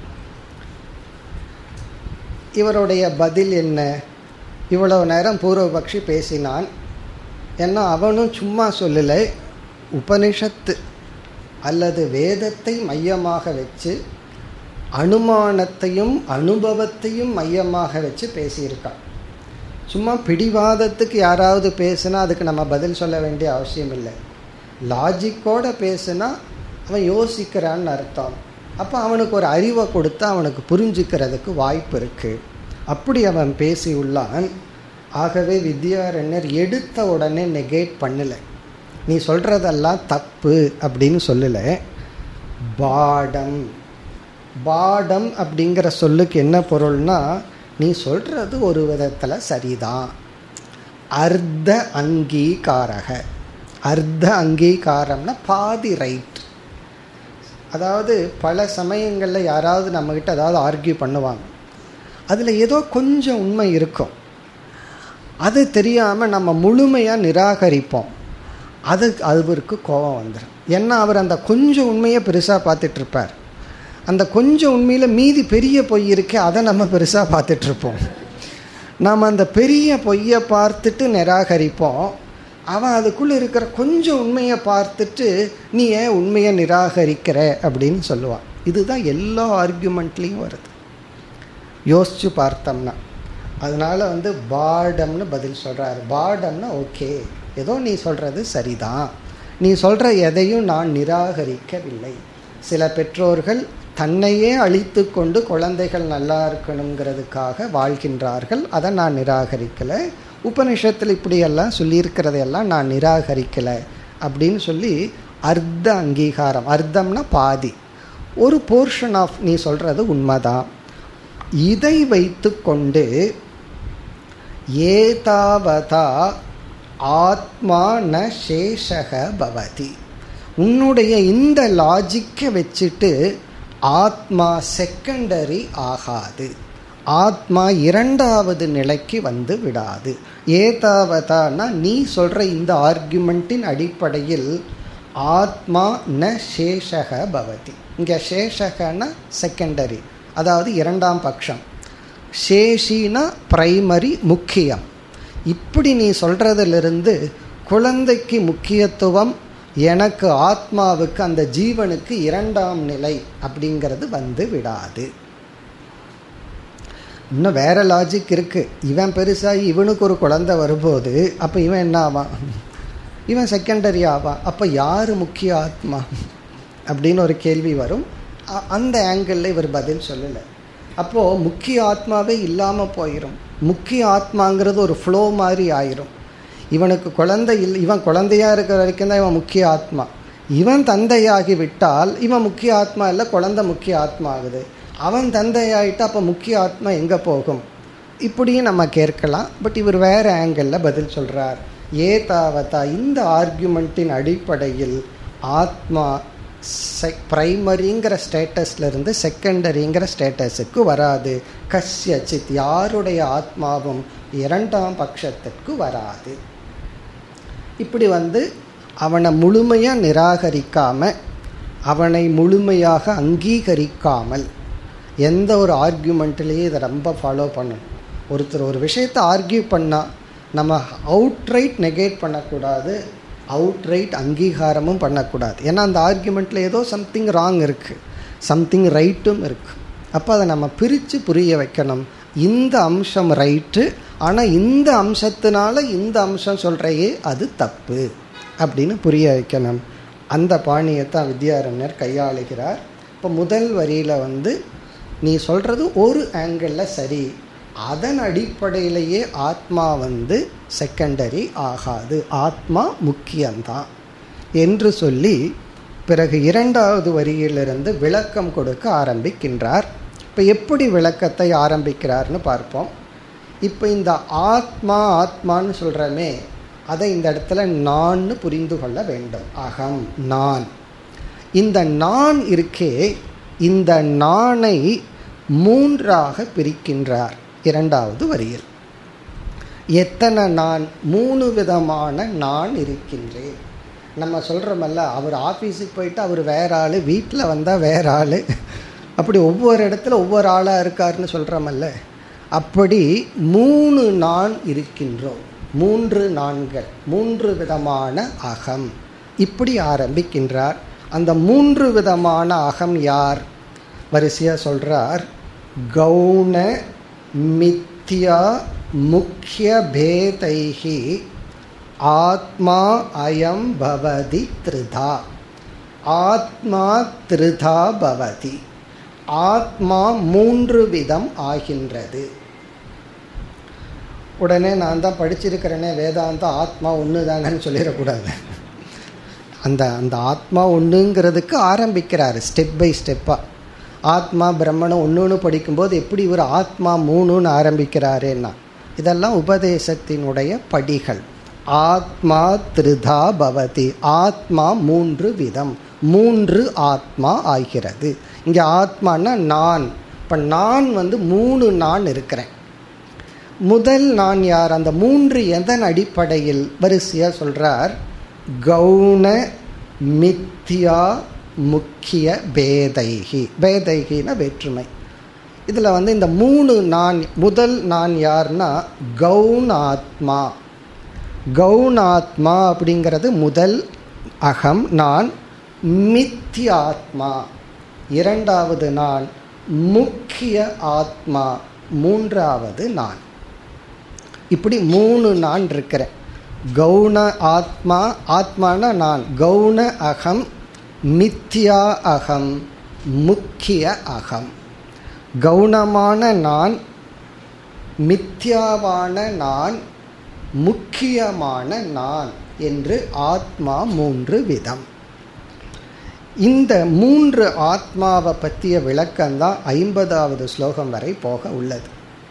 இவருடைய பதில் என்ன இவ்வளவு நேரம் பூர்வபக்ஷி பேசினான் ஏன்னா அவனும் சும்மா சொல்லலை உபனிஷத்து அல்லது வேதத்தை மையமாக வச்சு அனுமானத்தையும் அனுபவத்தையும் மையமாக வச்சு பேசியிருக்கான் சும்மா பிடிவாதத்துக்கு யாராவது பேசுனா அதுக்கு நம்ம பதில் சொல்ல வேண்டிய அவசியம் இல்லை லாஜிக்கோட பேசுனா அவன் யோசிக்கிறான்னு அர்த்தம் அப்போ அவனுக்கு ஒரு அறிவை கொடுத்தா அவனுக்கு புரிஞ்சுக்கிறதுக்கு வாய்ப்பு இருக்குது அப்படி அவன் பேசியுள்ளான் ஆகவே வித்யாரண்யர் எடுத்த உடனே நெகேட் பண்ணலை நீ சொல்கிறதெல்லாம் தப்பு அப்படின்னு சொல்லலை பாடம் பாடம் அப்படிங்கிற சொல்லுக்கு என்ன பொருள்னா நீ சொல்கிறது ஒரு விதத்தில் சரிதான் அர்த்த அங்கீகாரக அர்த்த அங்கீகாரம்னா பாதி ரைட் அதாவது பல சமயங்களில் யாராவது நம்மக்கிட்ட ஏதாவது ஆர்கியூ பண்ணுவாங்க அதில் ஏதோ கொஞ்சம் உண்மை இருக்கும் அது தெரியாமல் நம்ம முழுமையாக நிராகரிப்போம் அது அவருக்கு கோபம் வந்துடும் ஏன்னா அவர் அந்த கொஞ்சம் உண்மையை பெருசாக பார்த்துட்ருப்பார் அந்த கொஞ்சம் உண்மையில் மீதி பெரிய பொய் இருக்கே அதை நம்ம பெருசாக பார்த்துட்ருப்போம் நாம் அந்த பெரிய பொய்யை பார்த்துட்டு நிராகரிப்போம் அவன் அதுக்குள்ளே இருக்கிற கொஞ்சம் உண்மையை பார்த்துட்டு நீ ஏன் உண்மையை நிராகரிக்கிற அப்படின்னு சொல்லுவான் இதுதான் எல்லா ஆர்கியூமெண்ட்லேயும் வருது யோசித்து பார்த்தோம்னா அதனால் வந்து பாடம்னு பதில் சொல்கிறாரு பாடம்னா ஓகே ஏதோ நீ சொல்கிறது சரிதான் நீ சொல்கிற எதையும் நான் நிராகரிக்கவில்லை சில பெற்றோர்கள் தன்னையே அழித்து கொண்டு குழந்தைகள் நல்லா இருக்கணுங்கிறதுக்காக வாழ்கின்றார்கள் அதை நான் நிராகரிக்கலை உபனிஷத்தில் இப்படியெல்லாம் சொல்லியிருக்கிறதையெல்லாம் நான் நிராகரிக்கலை அப்படின்னு சொல்லி அர்த்த அங்கீகாரம் அர்த்தம்னா பாதி ஒரு போர்ஷன் ஆஃப் நீ சொல்கிறது உண்மைதான் இதை வைத்து கொண்டு ஏதாவதா ஆத்மா ந சேஷக பவதி உன்னுடைய இந்த லாஜிக்கை வச்சுட்டு ஆத்மா செகண்டரி ஆகாது ஆத்மா இரண்டாவது நிலைக்கு வந்து விடாது ஏதாவதானா நீ சொல்கிற இந்த ஆர்குமெண்ட்டின் அடிப்படையில் ஆத்மா ந சேஷக பவதி இங்கே சேஷகனா செகண்டரி அதாவது இரண்டாம் பட்சம் சேஷினா பிரைமரி முக்கியம் இப்படி நீ சொல்கிறதிலிருந்து குழந்தைக்கு முக்கியத்துவம் எனக்கு ஆத்மாவுக்கு அந்த ஜீவனுக்கு இரண்டாம் நிலை அப்படிங்கிறது வந்து விடாது இன்னும் வேற லாஜிக் இருக்கு இவன் பெருசாகி இவனுக்கு ஒரு குழந்தை வரும்போது அப்போ இவன் என்ன ஆவான் இவன் செகண்டரி ஆவான் அப்போ யார் முக்கிய ஆத்மா அப்படின்னு ஒரு கேள்வி வரும் அந்த ஆங்கிளில் இவர் பதில் சொல்லலை அப்போது முக்கிய ஆத்மாவே இல்லாமல் போயிடும் முக்கிய ஆத்மாங்கிறது ஒரு ஃப்ளோ மாதிரி ஆயிரும் இவனுக்கு குழந்தை இல் இவன் குழந்தையாக இருக்கிற வரைக்கும் தான் இவன் முக்கிய ஆத்மா இவன் தந்தையாகி விட்டால் இவன் முக்கிய ஆத்மா இல்லை குழந்தை முக்கிய ஆத்மா ஆகுது அவன் தந்தையாயிட்டு அப்போ முக்கிய ஆத்மா எங்கே போகும் இப்படியும் நம்ம கேட்கலாம் பட் இவர் வேறு ஆங்கிளில் பதில் சொல்கிறார் ஏ தாவத்தா இந்த ஆர்குமெண்ட்டின் அடிப்படையில் ஆத்மா செ ப்ரைமரிங்கிற ஸ்டேட்டஸ்லேருந்து செகண்டரிங்கிற ஸ்டேட்டஸுக்கு வராது கஷ்யச்சித் யாருடைய ஆத்மாவும் இரண்டாம் பட்சத்திற்கு வராது இப்படி வந்து அவனை முழுமையாக நிராகரிக்காம அவனை முழுமையாக அங்கீகரிக்காமல் எந்த ஒரு ஆர்கியூமெண்ட்லேயும் இதை ரொம்ப ஃபாலோ பண்ணணும் ஒருத்தர் ஒரு விஷயத்தை ஆர்கியூ பண்ணால் நம்ம அவுட்ரைட் நெகேட் பண்ணக்கூடாது அவுட்ரைட் அங்கீகாரமும் பண்ணக்கூடாது ஏன்னா அந்த ஆர்கியூமெண்ட்டில் ஏதோ சம்திங் ராங் இருக்குது சம்திங் ரைட்டும் இருக்குது அப்போ அதை நம்ம பிரித்து புரிய வைக்கணும் இந்த அம்சம் ரைட்டு ஆனால் இந்த அம்சத்தினால இந்த அம்சம் சொல்கிறையே அது தப்பு அப்படின்னு புரிய வைக்கணும் அந்த பாணியை தான் வித்யாரண்யர் கையாளுகிறார் இப்போ முதல் வரியில் வந்து நீ சொல்கிறது ஒரு ஆங்கிளில் சரி அதன் அடிப்படையிலேயே ஆத்மா வந்து செகண்டரி ஆகாது ஆத்மா முக்கியம்தான் என்று சொல்லி பிறகு இரண்டாவது வரியிலிருந்து விளக்கம் கொடுக்க ஆரம்பிக்கின்றார் இப்போ எப்படி விளக்கத்தை ஆரம்பிக்கிறார்னு பார்ப்போம் இப்போ இந்த ஆத்மா ஆத்மான்னு சொல்கிறோமே அதை இந்த இடத்துல நான்னு புரிந்து கொள்ள வேண்டும் அகம் நான் இந்த நான் இருக்கே இந்த நானை மூன்றாக பிரிக்கின்றார் இரண்டாவது வரியில் எத்தனை நான் மூணு விதமான நான் இருக்கின்றேன் நம்ம சொல்கிறோமல்ல அவர் ஆஃபீஸுக்கு போயிட்டு அவர் வேற ஆள் வீட்டில் வந்தால் வேற ஆள் அப்படி ஒவ்வொரு இடத்துல ஒவ்வொரு ஆளாக இருக்காருன்னு சொல்கிறோமல்ல அப்படி மூணு நான் இருக்கின்றோம் மூன்று நான்கள் மூன்று விதமான அகம் இப்படி ஆரம்பிக்கின்றார் அந்த மூன்று விதமான அகம் யார் வரிசையாக சொல்கிறார் கௌண மித்யா முக்கிய பேதைகி ஆத்மா அயம் பவதி த்ரிதா ஆத்மா த்ரிதா பவதி ஆத்மா மூன்று விதம் ஆகின்றது உடனே நான் தான் படிச்சிருக்கிறேனே வேதாந்தம் ஆத்மா ஒன்று தானேன்னு சொல்லிடக்கூடாது அந்த அந்த ஆத்மா ஒன்றுங்கிறதுக்கு ஆரம்பிக்கிறாரு ஸ்டெப் பை ஸ்டெப்பாக ஆத்மா பிரம்மணம் ஒன்றுன்னு படிக்கும்போது எப்படி இவர் ஆத்மா மூணுன்னு ஆரம்பிக்கிறாருன்னா இதெல்லாம் உபதேசத்தினுடைய படிகள் ஆத்மா திருதா பவதி ஆத்மா மூன்று விதம் மூன்று ஆத்மா ஆகிறது இங்கே ஆத்மானா நான் இப்போ நான் வந்து மூணு நான் இருக்கிறேன் முதல் நான் யார் அந்த மூன்று எதன் அடிப்படையில் வரிசையாக சொல்கிறார் கவுன மித்தியா முக்கிய பேதைகி பேதைகின வேற்றுமை இதில் வந்து இந்த மூணு நான் முதல் நான் யார்னா கவுனாத்மா கவுனாத்மா அப்படிங்கிறது முதல் அகம் நான் மித்தியாத்மா இரண்டாவது நான் முக்கிய ஆத்மா மூன்றாவது நான் இப்படி மூணு நான் இருக்கிறேன் கவுன ஆத்மா ஆத்மான நான் கவுன அகம் மித்யா அகம் முக்கிய அகம் கவுனமான நான் மித்யாவான நான் முக்கியமான நான் என்று ஆத்மா மூன்று விதம் இந்த மூன்று ஆத்மாவை பற்றிய விளக்கம்தான் ஐம்பதாவது ஸ்லோகம் வரை போக உள்ளது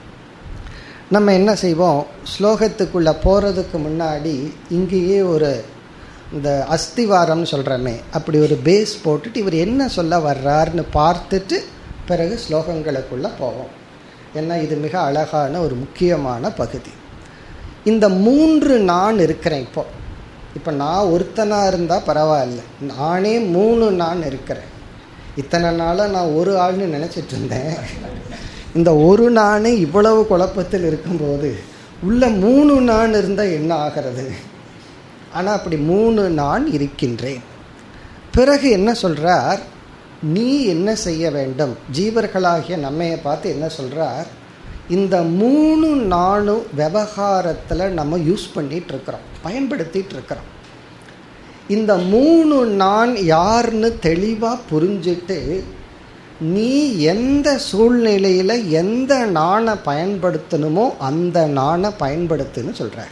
நம்ம என்ன செய்வோம் ஸ்லோகத்துக்குள்ளே போகிறதுக்கு முன்னாடி இங்கேயே ஒரு இந்த அஸ்திவாரம்னு சொல்கிறோமே அப்படி ஒரு பேஸ் போட்டுட்டு இவர் என்ன சொல்ல வர்றாருன்னு பார்த்துட்டு பிறகு ஸ்லோகங்களுக்குள்ளே போவோம் ஏன்னா இது மிக அழகான ஒரு முக்கியமான பகுதி இந்த மூன்று நான் இருக்கிறேன் இப்போ இப்போ நான் ஒருத்தனாக இருந்தால் பரவாயில்ல நானே மூணு நான் இருக்கிறேன் இத்தனை நாளாக நான் ஒரு ஆள்னு நினச்சிட்டு இருந்தேன் இந்த ஒரு நானே இவ்வளவு குழப்பத்தில் இருக்கும்போது உள்ள மூணு நான் இருந்தால் என்ன ஆகிறது ஆனால் அப்படி மூணு நான் இருக்கின்றேன் பிறகு என்ன சொல்கிறார் நீ என்ன செய்ய வேண்டும் ஜீவர்களாகிய நம்மையை பார்த்து என்ன சொல்கிறார் இந்த மூணு நானும் விவகாரத்தில் நம்ம யூஸ் பண்ணிட்டு இருக்கிறோம் பயன்படுத்திட்டு இருக்கிறோம் இந்த மூணு நான் யாருன்னு தெளிவாக புரிஞ்சுட்டு நீ எந்த சூழ்நிலையில் எந்த நாணை பயன்படுத்தணுமோ அந்த நாணை பயன்படுத்துன்னு சொல்கிற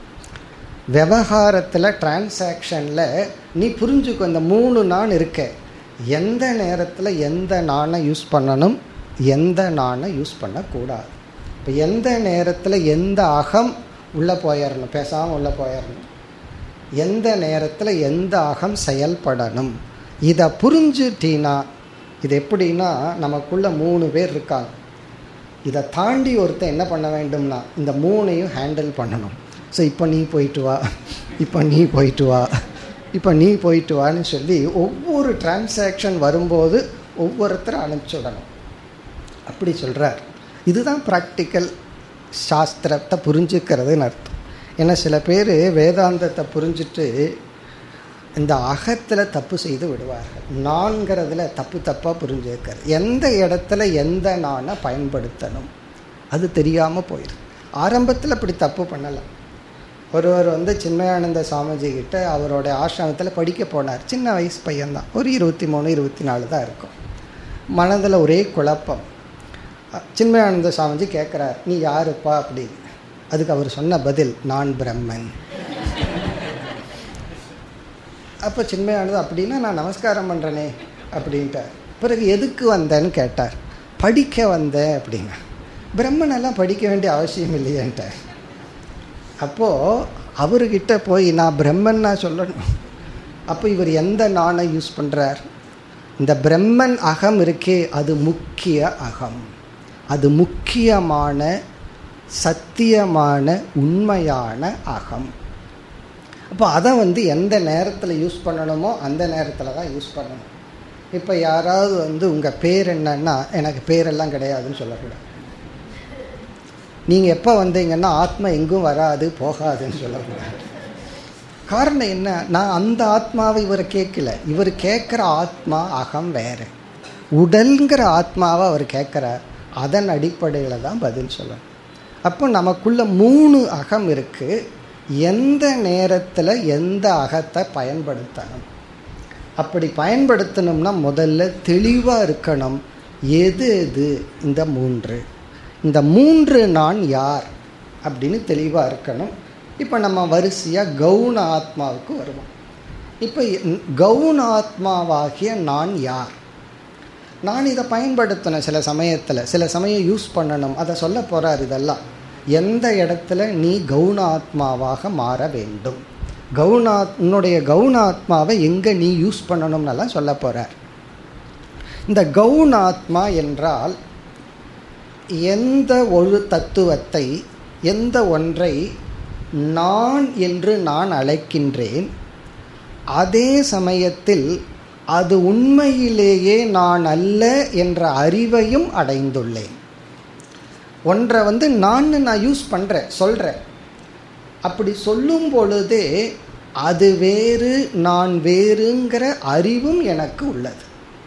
விவகாரத்தில் டிரான்சாக்ஷனில் நீ புரிஞ்சுக்கோ இந்த மூணு நான் இருக்க எந்த நேரத்தில் எந்த நாணை யூஸ் பண்ணணும் எந்த நாணை யூஸ் பண்ணக்கூடாது இப்போ எந்த நேரத்தில் எந்த அகம் உள்ளே போயிடணும் பேசாமல் உள்ளே போயிடணும் எந்த நேரத்தில் எந்த அகம் செயல்படணும் இதை புரிஞ்சுட்டீன்னா இது எப்படின்னா நமக்குள்ள மூணு பேர் இருக்காங்க இதை தாண்டி ஒருத்தன் என்ன பண்ண வேண்டும்னா இந்த மூணையும் ஹேண்டில் பண்ணணும் ஸோ இப்போ நீ போயிட்டு வா இப்போ நீ போயிட்டு வா இப்போ நீ போயிட்டு வான்னு சொல்லி ஒவ்வொரு டிரான்சாக்ஷன் வரும்போது ஒவ்வொருத்தரை அனுப்பிச்சுடணும் அப்படி சொல்கிறார் இதுதான் ப்ராக்டிக்கல் சாஸ்திரத்தை புரிஞ்சுக்கிறதுன்னு அர்த்தம் ஏன்னா சில பேர் வேதாந்தத்தை புரிஞ்சுட்டு இந்த அகத்தில் தப்பு செய்து விடுவார்கள் நான்கிறதுல தப்பு தப்பாக புரிஞ்சுக்கிறது எந்த இடத்துல எந்த நானை பயன்படுத்தணும் அது தெரியாமல் போயிடும் ஆரம்பத்தில் அப்படி தப்பு பண்ணலாம் ஒருவர் வந்து சின்மயானந்த சாமிஜி கிட்ட அவரோட ஆசிரமத்தில் படிக்க போனார் சின்ன வயசு பையன்தான் ஒரு இருபத்தி மூணு இருபத்தி நாலு தான் இருக்கும் மனதில் ஒரே குழப்பம் சின்மயானந்த சாமிஜி கேட்குறார் நீ யாருப்பா அப்படின்னு அதுக்கு அவர் சொன்ன பதில் நான் பிரம்மன் அப்போ சின்மயானது அப்படின்னா நான் நமஸ்காரம் பண்ணுறனே அப்படின்ட்டார் பிறகு எதுக்கு வந்தேன்னு கேட்டார் படிக்க வந்தேன் அப்படின்னா பிரம்மனெல்லாம் படிக்க வேண்டிய அவசியம் இல்லையேன்ட்டார் அப்போது அவர்கிட்ட போய் நான் பிரம்மன் நான் சொல்லணும் அப்போ இவர் எந்த நாணை யூஸ் பண்ணுறார் இந்த பிரம்மன் அகம் இருக்கே அது முக்கிய அகம் அது முக்கியமான சத்தியமான உண்மையான அகம் அப்போ அதை வந்து எந்த நேரத்தில் யூஸ் பண்ணணுமோ அந்த நேரத்தில் தான் யூஸ் பண்ணணும் இப்போ யாராவது வந்து உங்கள் பேர் என்னன்னா எனக்கு பேரெல்லாம் கிடையாதுன்னு சொல்லக்கூடாது நீங்கள் எப்போ வந்தீங்கன்னா ஆத்மா எங்கும் வராது போகாதுன்னு சொல்லக்கூடாது காரணம் என்ன நான் அந்த ஆத்மாவை இவர் கேட்கல இவர் கேட்குற ஆத்மா அகம் வேறு உடல்ங்கிற ஆத்மாவை அவர் கேட்குறார் அதன் அடிப்படையில் தான் பதில் சொல்லணும் அப்போ நமக்குள்ள மூணு அகம் இருக்குது எந்த நேரத்தில் எந்த அகத்தை பயன்படுத்தணும் அப்படி பயன்படுத்தணும்னா முதல்ல தெளிவாக இருக்கணும் எது எது இந்த மூன்று இந்த மூன்று நான் யார் அப்படின்னு தெளிவாக இருக்கணும் இப்போ நம்ம வரிசையாக கவுன ஆத்மாவுக்கு வருவோம் இப்போ கவுன ஆத்மாவாகிய நான் யார் நான் இதை பயன்படுத்தணும் சில சமயத்தில் சில சமயம் யூஸ் பண்ணணும் அதை சொல்ல போகிறார் இதெல்லாம் எந்த இடத்துல நீ கவுனாத்மாவாக மாற வேண்டும் கவுனா உன்னுடைய கவுனாத்மாவை எங்கே நீ யூஸ் பண்ணணும்னெல்லாம் சொல்ல போகிறார் இந்த கவுனாத்மா என்றால் எந்த ஒரு தத்துவத்தை எந்த ஒன்றை நான் என்று நான் அழைக்கின்றேன் அதே சமயத்தில் அது உண்மையிலேயே நான் அல்ல என்ற அறிவையும் அடைந்துள்ளேன் ஒன்றை வந்து நான் நான் யூஸ் பண்ணுறேன் சொல்கிறேன் அப்படி சொல்லும் பொழுதே அது வேறு நான் வேறுங்கிற அறிவும் எனக்கு உள்ளது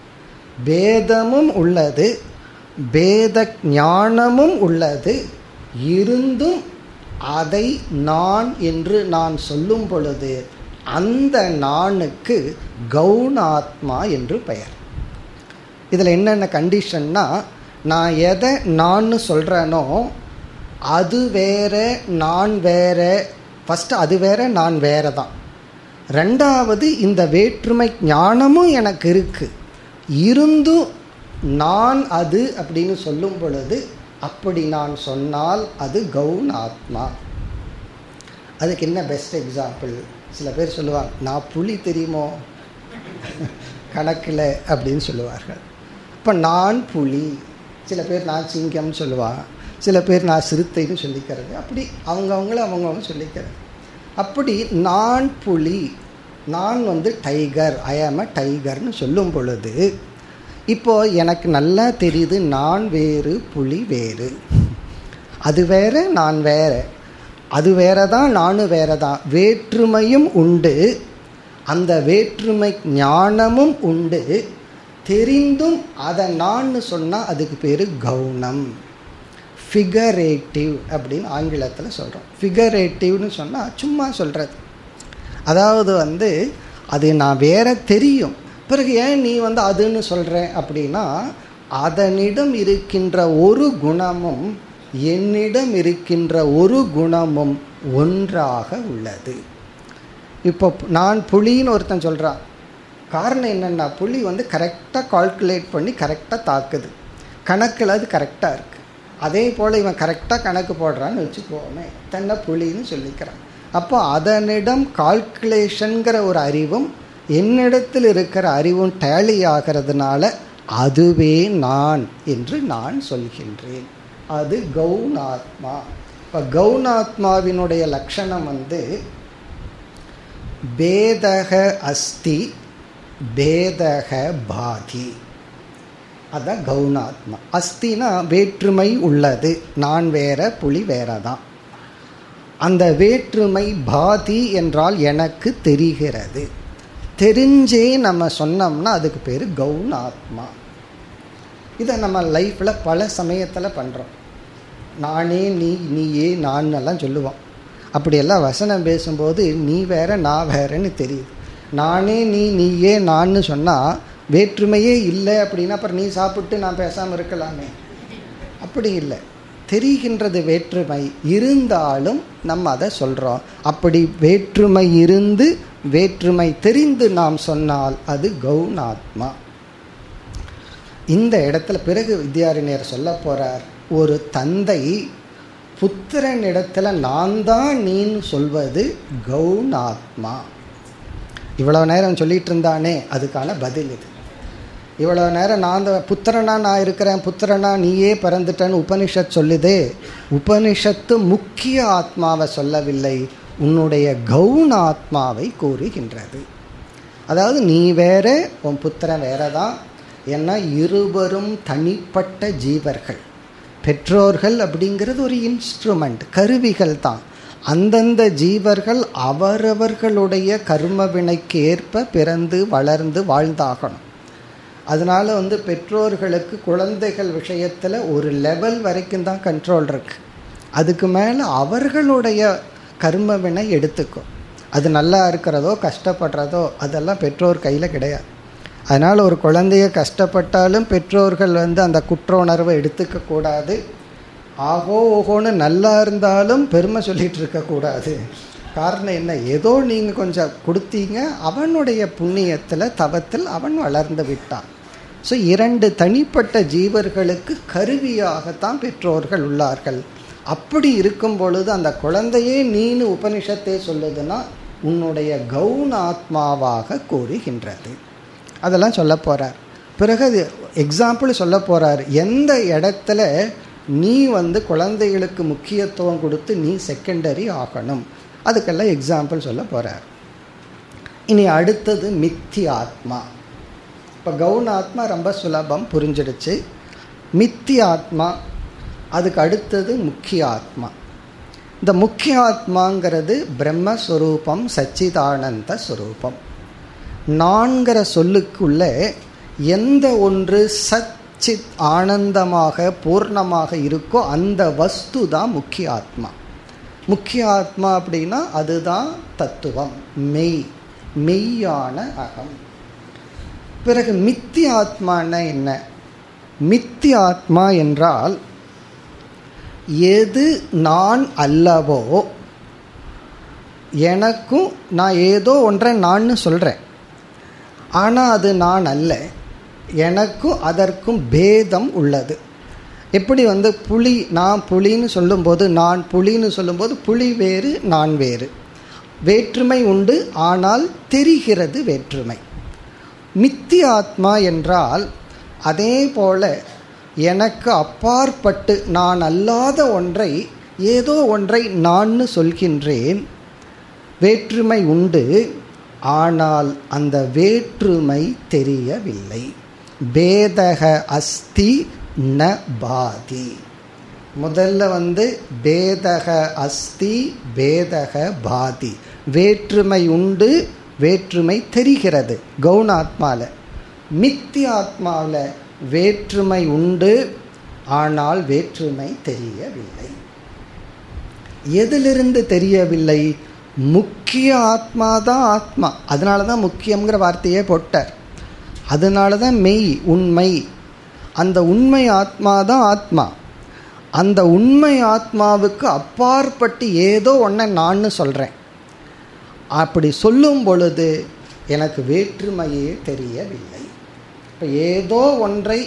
பேதமும் உள்ளது பேத ஞானமும் உள்ளது இருந்தும் அதை நான் என்று நான் சொல்லும் பொழுது அந்த நானுக்கு கவுனாத்மா என்று பெயர் இதில் என்னென்ன கண்டிஷன்னா நான் எதை நான் சொல்கிறேனோ அது வேற நான் வேற ஃபஸ்ட்டு அது வேற நான் வேற தான் ரெண்டாவது இந்த வேற்றுமை ஞானமும் எனக்கு இருக்குது இருந்தும் நான் அது அப்படின்னு சொல்லும் பொழுது அப்படி நான் சொன்னால் அது கவுன் ஆத்மா அதுக்கு என்ன பெஸ்ட் எக்ஸாம்பிள் சில பேர் சொல்லுவாங்க நான் புலி தெரியுமோ கணக்கில் அப்படின்னு சொல்லுவார்கள் இப்போ நான் புலி சில பேர் நான் சிங்கம்னு சொல்லுவாங்க சில பேர் நான் சிறுத்தைன்னு சொல்லிக்கிறது அப்படி அவங்கவுங்கள அவங்கவுங்க சொல்லிக்கிறது அப்படி நான் புலி நான் வந்து டைகர் ஐ ஆம் அ டைகர்னு சொல்லும் பொழுது இப்போ எனக்கு நல்லா தெரியுது நான் வேறு புலி வேறு அது வேற நான் வேற அது வேற தான் நானும் வேற தான் வேற்றுமையும் உண்டு அந்த வேற்றுமை ஞானமும் உண்டு தெரிந்தும் அதை நான் சொன்னால் அதுக்கு பேர் கவுனம் ஃபிகரேட்டிவ் அப்படின்னு ஆங்கிலத்தில் சொல்கிறோம் ஃபிகரேட்டிவ்னு சொன்னால் சும்மா சொல்கிறது அதாவது வந்து அது நான் வேற தெரியும் பிறகு ஏன் நீ வந்து அதுன்னு சொல்கிற அப்படின்னா அதனிடம் இருக்கின்ற ஒரு குணமும் என்னிடம் இருக்கின்ற ஒரு குணமும் ஒன்றாக உள்ளது இப்போ நான் புலின்னு ஒருத்தன் சொல்கிறான் காரணம் என்னென்னா புலி வந்து கரெக்டாக கால்குலேட் பண்ணி கரெக்டாக தாக்குது கணக்கில் அது கரெக்டாக இருக்குது அதே போல் இவன் கரெக்டாக கணக்கு போடுறான்னு வச்சுக்கோமே தன்னை புலின்னு சொல்லிக்கிறான் அப்போ அதனிடம் கால்குலேஷனுங்கிற ஒரு அறிவும் என்னிடத்தில் இருக்கிற அறிவும் டேலி ஆகிறதுனால அதுவே நான் என்று நான் சொல்கின்றேன் அது கவுனாத்மா இப்போ கவுனாத்மாவினுடைய லட்சணம் வந்து பேதக அஸ்தி பேதக பாதி அதான் கவுனாத்மா அஸ்தினா வேற்றுமை உள்ளது நான் வேற புலி வேற தான் அந்த வேற்றுமை பாதி என்றால் எனக்கு தெரிகிறது தெரிஞ்சே நம்ம சொன்னோம்னா அதுக்கு பேர் கவுனாத்மா இதை நம்ம லைஃப்பில் பல சமயத்தில் பண்ணுறோம் நானே நீ நீயே நான் எல்லாம் சொல்லுவோம் அப்படியெல்லாம் வசனம் பேசும்போது நீ வேற நான் வேறன்னு தெரியுது நானே நீ நீயே நான்னு சொன்னால் வேற்றுமையே இல்லை அப்படின்னா அப்புறம் நீ சாப்பிட்டு நான் பேசாமல் இருக்கலாமே அப்படி இல்லை தெரிகின்றது வேற்றுமை இருந்தாலும் நம்ம அதை சொல்கிறோம் அப்படி வேற்றுமை இருந்து வேற்றுமை தெரிந்து நாம் சொன்னால் அது கவுனாத்மா இந்த இடத்துல பிறகு வித்யாரண்யர் சொல்ல போகிறார் ஒரு தந்தை புத்திரன் இடத்துல நான் தான் நீன்னு சொல்வது கவுனாத்மா இவ்வளோ நேரம் சொல்லிட்டு இருந்தானே அதுக்கான பதில் இது இவ்வளோ நேரம் நான் அந்த புத்திரனா நான் இருக்கிறேன் புத்திரனா நீயே பிறந்துட்டேன்னு உபனிஷத் சொல்லுதே உபனிஷத்து முக்கிய ஆத்மாவை சொல்லவில்லை உன்னுடைய கவுன ஆத்மாவை கூறுகின்றது அதாவது நீ வேற உன் புத்திரன் வேற தான் ஏன்னா இருவரும் தனிப்பட்ட ஜீவர்கள் பெற்றோர்கள் அப்படிங்கிறது ஒரு இன்ஸ்ட்ருமெண்ட் கருவிகள் தான் அந்தந்த ஜீவர்கள் அவரவர்களுடைய கர்ம வினைக்கு ஏற்ப பிறந்து வளர்ந்து வாழ்ந்தாகணும் அதனால் வந்து பெற்றோர்களுக்கு குழந்தைகள் விஷயத்தில் ஒரு லெவல் வரைக்கும் தான் கண்ட்ரோல் இருக்கு அதுக்கு மேலே அவர்களுடைய கர்ம வினை எடுத்துக்கும் அது நல்லா இருக்கிறதோ கஷ்டப்படுறதோ அதெல்லாம் பெற்றோர் கையில் கிடையாது அதனால் ஒரு குழந்தைய கஷ்டப்பட்டாலும் பெற்றோர்கள் வந்து அந்த குற்ற உணர்வை எடுத்துக்க கூடாது ஆகோ ஓகோன்னு நல்லா இருந்தாலும் பெருமை சொல்லிட்டு இருக்கக்கூடாது காரணம் என்ன ஏதோ நீங்கள் கொஞ்சம் கொடுத்தீங்க அவனுடைய புண்ணியத்தில் தவத்தில் அவன் வளர்ந்து விட்டான் ஸோ இரண்டு தனிப்பட்ட ஜீவர்களுக்கு கருவியாகத்தான் பெற்றோர்கள் உள்ளார்கள் அப்படி இருக்கும் பொழுது அந்த குழந்தையே நீனு உபனிஷத்தே சொல்லுதுன்னா உன்னுடைய கவுன ஆத்மாவாக கூறுகின்றது அதெல்லாம் சொல்ல போகிறார் பிறகு அது எக்ஸாம்பிள் சொல்ல போகிறார் எந்த இடத்துல நீ வந்து குழந்தைகளுக்கு முக்கியத்துவம் கொடுத்து நீ செகண்டரி ஆகணும் அதுக்கெல்லாம் எக்ஸாம்பிள் சொல்ல போகிறார் இனி அடுத்தது மித்தி ஆத்மா இப்போ கவுன ஆத்மா ரொம்ப சுலபம் புரிஞ்சிடுச்சு மித்தி ஆத்மா அதுக்கு அடுத்தது முக்கிய ஆத்மா இந்த முக்கிய ஆத்மாங்கிறது பிரம்மஸ்வரூபம் சச்சிதானந்த ஸ்வரூபம் நான்கிற சொல்லுக்குள்ள எந்த ஒன்று சச்சித் ஆனந்தமாக பூர்ணமாக இருக்கோ அந்த வஸ்து தான் முக்கிய ஆத்மா முக்கிய ஆத்மா அப்படின்னா அதுதான் தத்துவம் மெய் மெய்யான அகம் பிறகு மித்தி ஆத்மான்னா என்ன மித்தி ஆத்மா என்றால் எது நான் அல்லவோ எனக்கும் நான் ஏதோ ஒன்றை நான் சொல்கிறேன் ஆனால் அது நான் அல்ல எனக்கும் அதற்கும் பேதம் உள்ளது எப்படி வந்து புலி நான் புலின்னு சொல்லும்போது நான் புலின்னு சொல்லும்போது புலி வேறு நான் வேறு வேற்றுமை உண்டு ஆனால் தெரிகிறது வேற்றுமை மித்தி ஆத்மா என்றால் அதே போல எனக்கு அப்பாற்பட்டு நான் அல்லாத ஒன்றை ஏதோ ஒன்றை நான் சொல்கின்றேன் வேற்றுமை உண்டு ஆனால் அந்த வேற்றுமை தெரியவில்லை பேதக அஸ்தி ந பாதி முதல்ல வந்து பேதக அஸ்தி பேதக பாதி வேற்றுமை உண்டு வேற்றுமை தெரிகிறது கவுனாத்மாவில் மித்தி ஆத்மாவில் வேற்றுமை உண்டு ஆனால் வேற்றுமை தெரியவில்லை எதிலிருந்து தெரியவில்லை முக்கிய ஆத்மா தான் ஆத்மா அதனால தான் முக்கியங்கிற வார்த்தையே போட்டார் அதனால தான் மெய் உண்மை அந்த உண்மை ஆத்மா தான் ஆத்மா அந்த உண்மை ஆத்மாவுக்கு அப்பாற்பட்டு ஏதோ ஒன்றை நான் சொல்கிறேன் அப்படி சொல்லும் பொழுது எனக்கு வேற்றுமையே தெரியவில்லை இப்போ ஏதோ ஒன்றை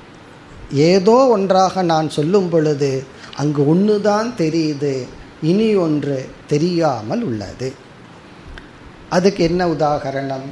ஏதோ ஒன்றாக நான் சொல்லும் பொழுது அங்கு ஒன்று தான் தெரியுது இனி ஒன்று தெரியாமல் உள்ளது அதுக்கு என்ன உதாகரணம்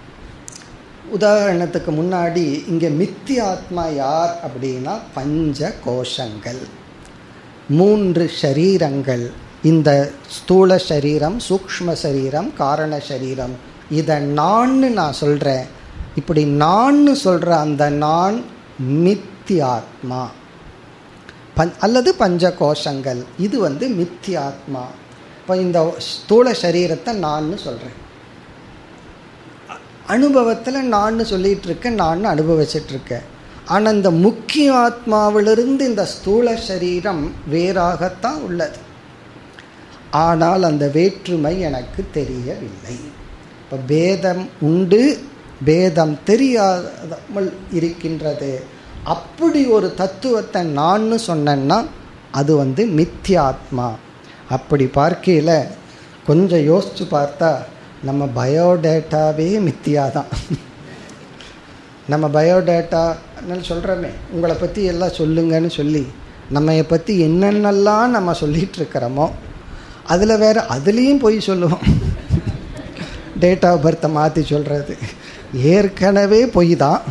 உதாரணத்துக்கு முன்னாடி இங்கே மித்தி ஆத்மா யார் அப்படின்னா பஞ்ச கோஷங்கள் மூன்று ஷரீரங்கள் இந்த ஸ்தூல சரீரம் சூக்ம சரீரம் காரண சரீரம் இதை நான்னு நான் சொல்கிறேன் இப்படி நான்னு சொல்கிற அந்த நான் மித்தியாத்மா பஞ் அல்லது பஞ்ச கோஷங்கள் இது வந்து மித்தியாத்மா இப்போ இந்த ஸ்தூல சரீரத்தை நான்னு சொல்கிறேன் அனுபவத்தில் நான் சொல்லிகிட்டு இருக்கேன் நான் அனுபவிச்சிட்ருக்கேன் ஆனால் இந்த முக்கிய ஆத்மாவிலிருந்து இந்த ஸ்தூல சரீரம் வேறாகத்தான் உள்ளது ஆனால் அந்த வேற்றுமை எனக்கு தெரியவில்லை இப்போ பேதம் உண்டு பேதம் தெரியாமல் இருக்கின்றது அப்படி ஒரு தத்துவத்தை நான் சொன்னேன்னா அது வந்து மித்தியாத்மா அப்படி பார்க்கையில் கொஞ்சம் யோசித்து பார்த்தா நம்ம பயோடேட்டாவே மித்தியா தான் நம்ம பயோடேட்டா சொல்கிறோமே உங்களை பற்றி எல்லாம் சொல்லுங்கன்னு சொல்லி நம்மைய பற்றி என்னென்னலாம் நம்ம சொல்லிகிட்டு இருக்கிறோமோ அதில் வேறு அதுலேயும் போய் சொல்லுவோம் டேட் ஆஃப் பர்த்தை மாற்றி சொல்கிறது ஏற்கனவே பொய் தான்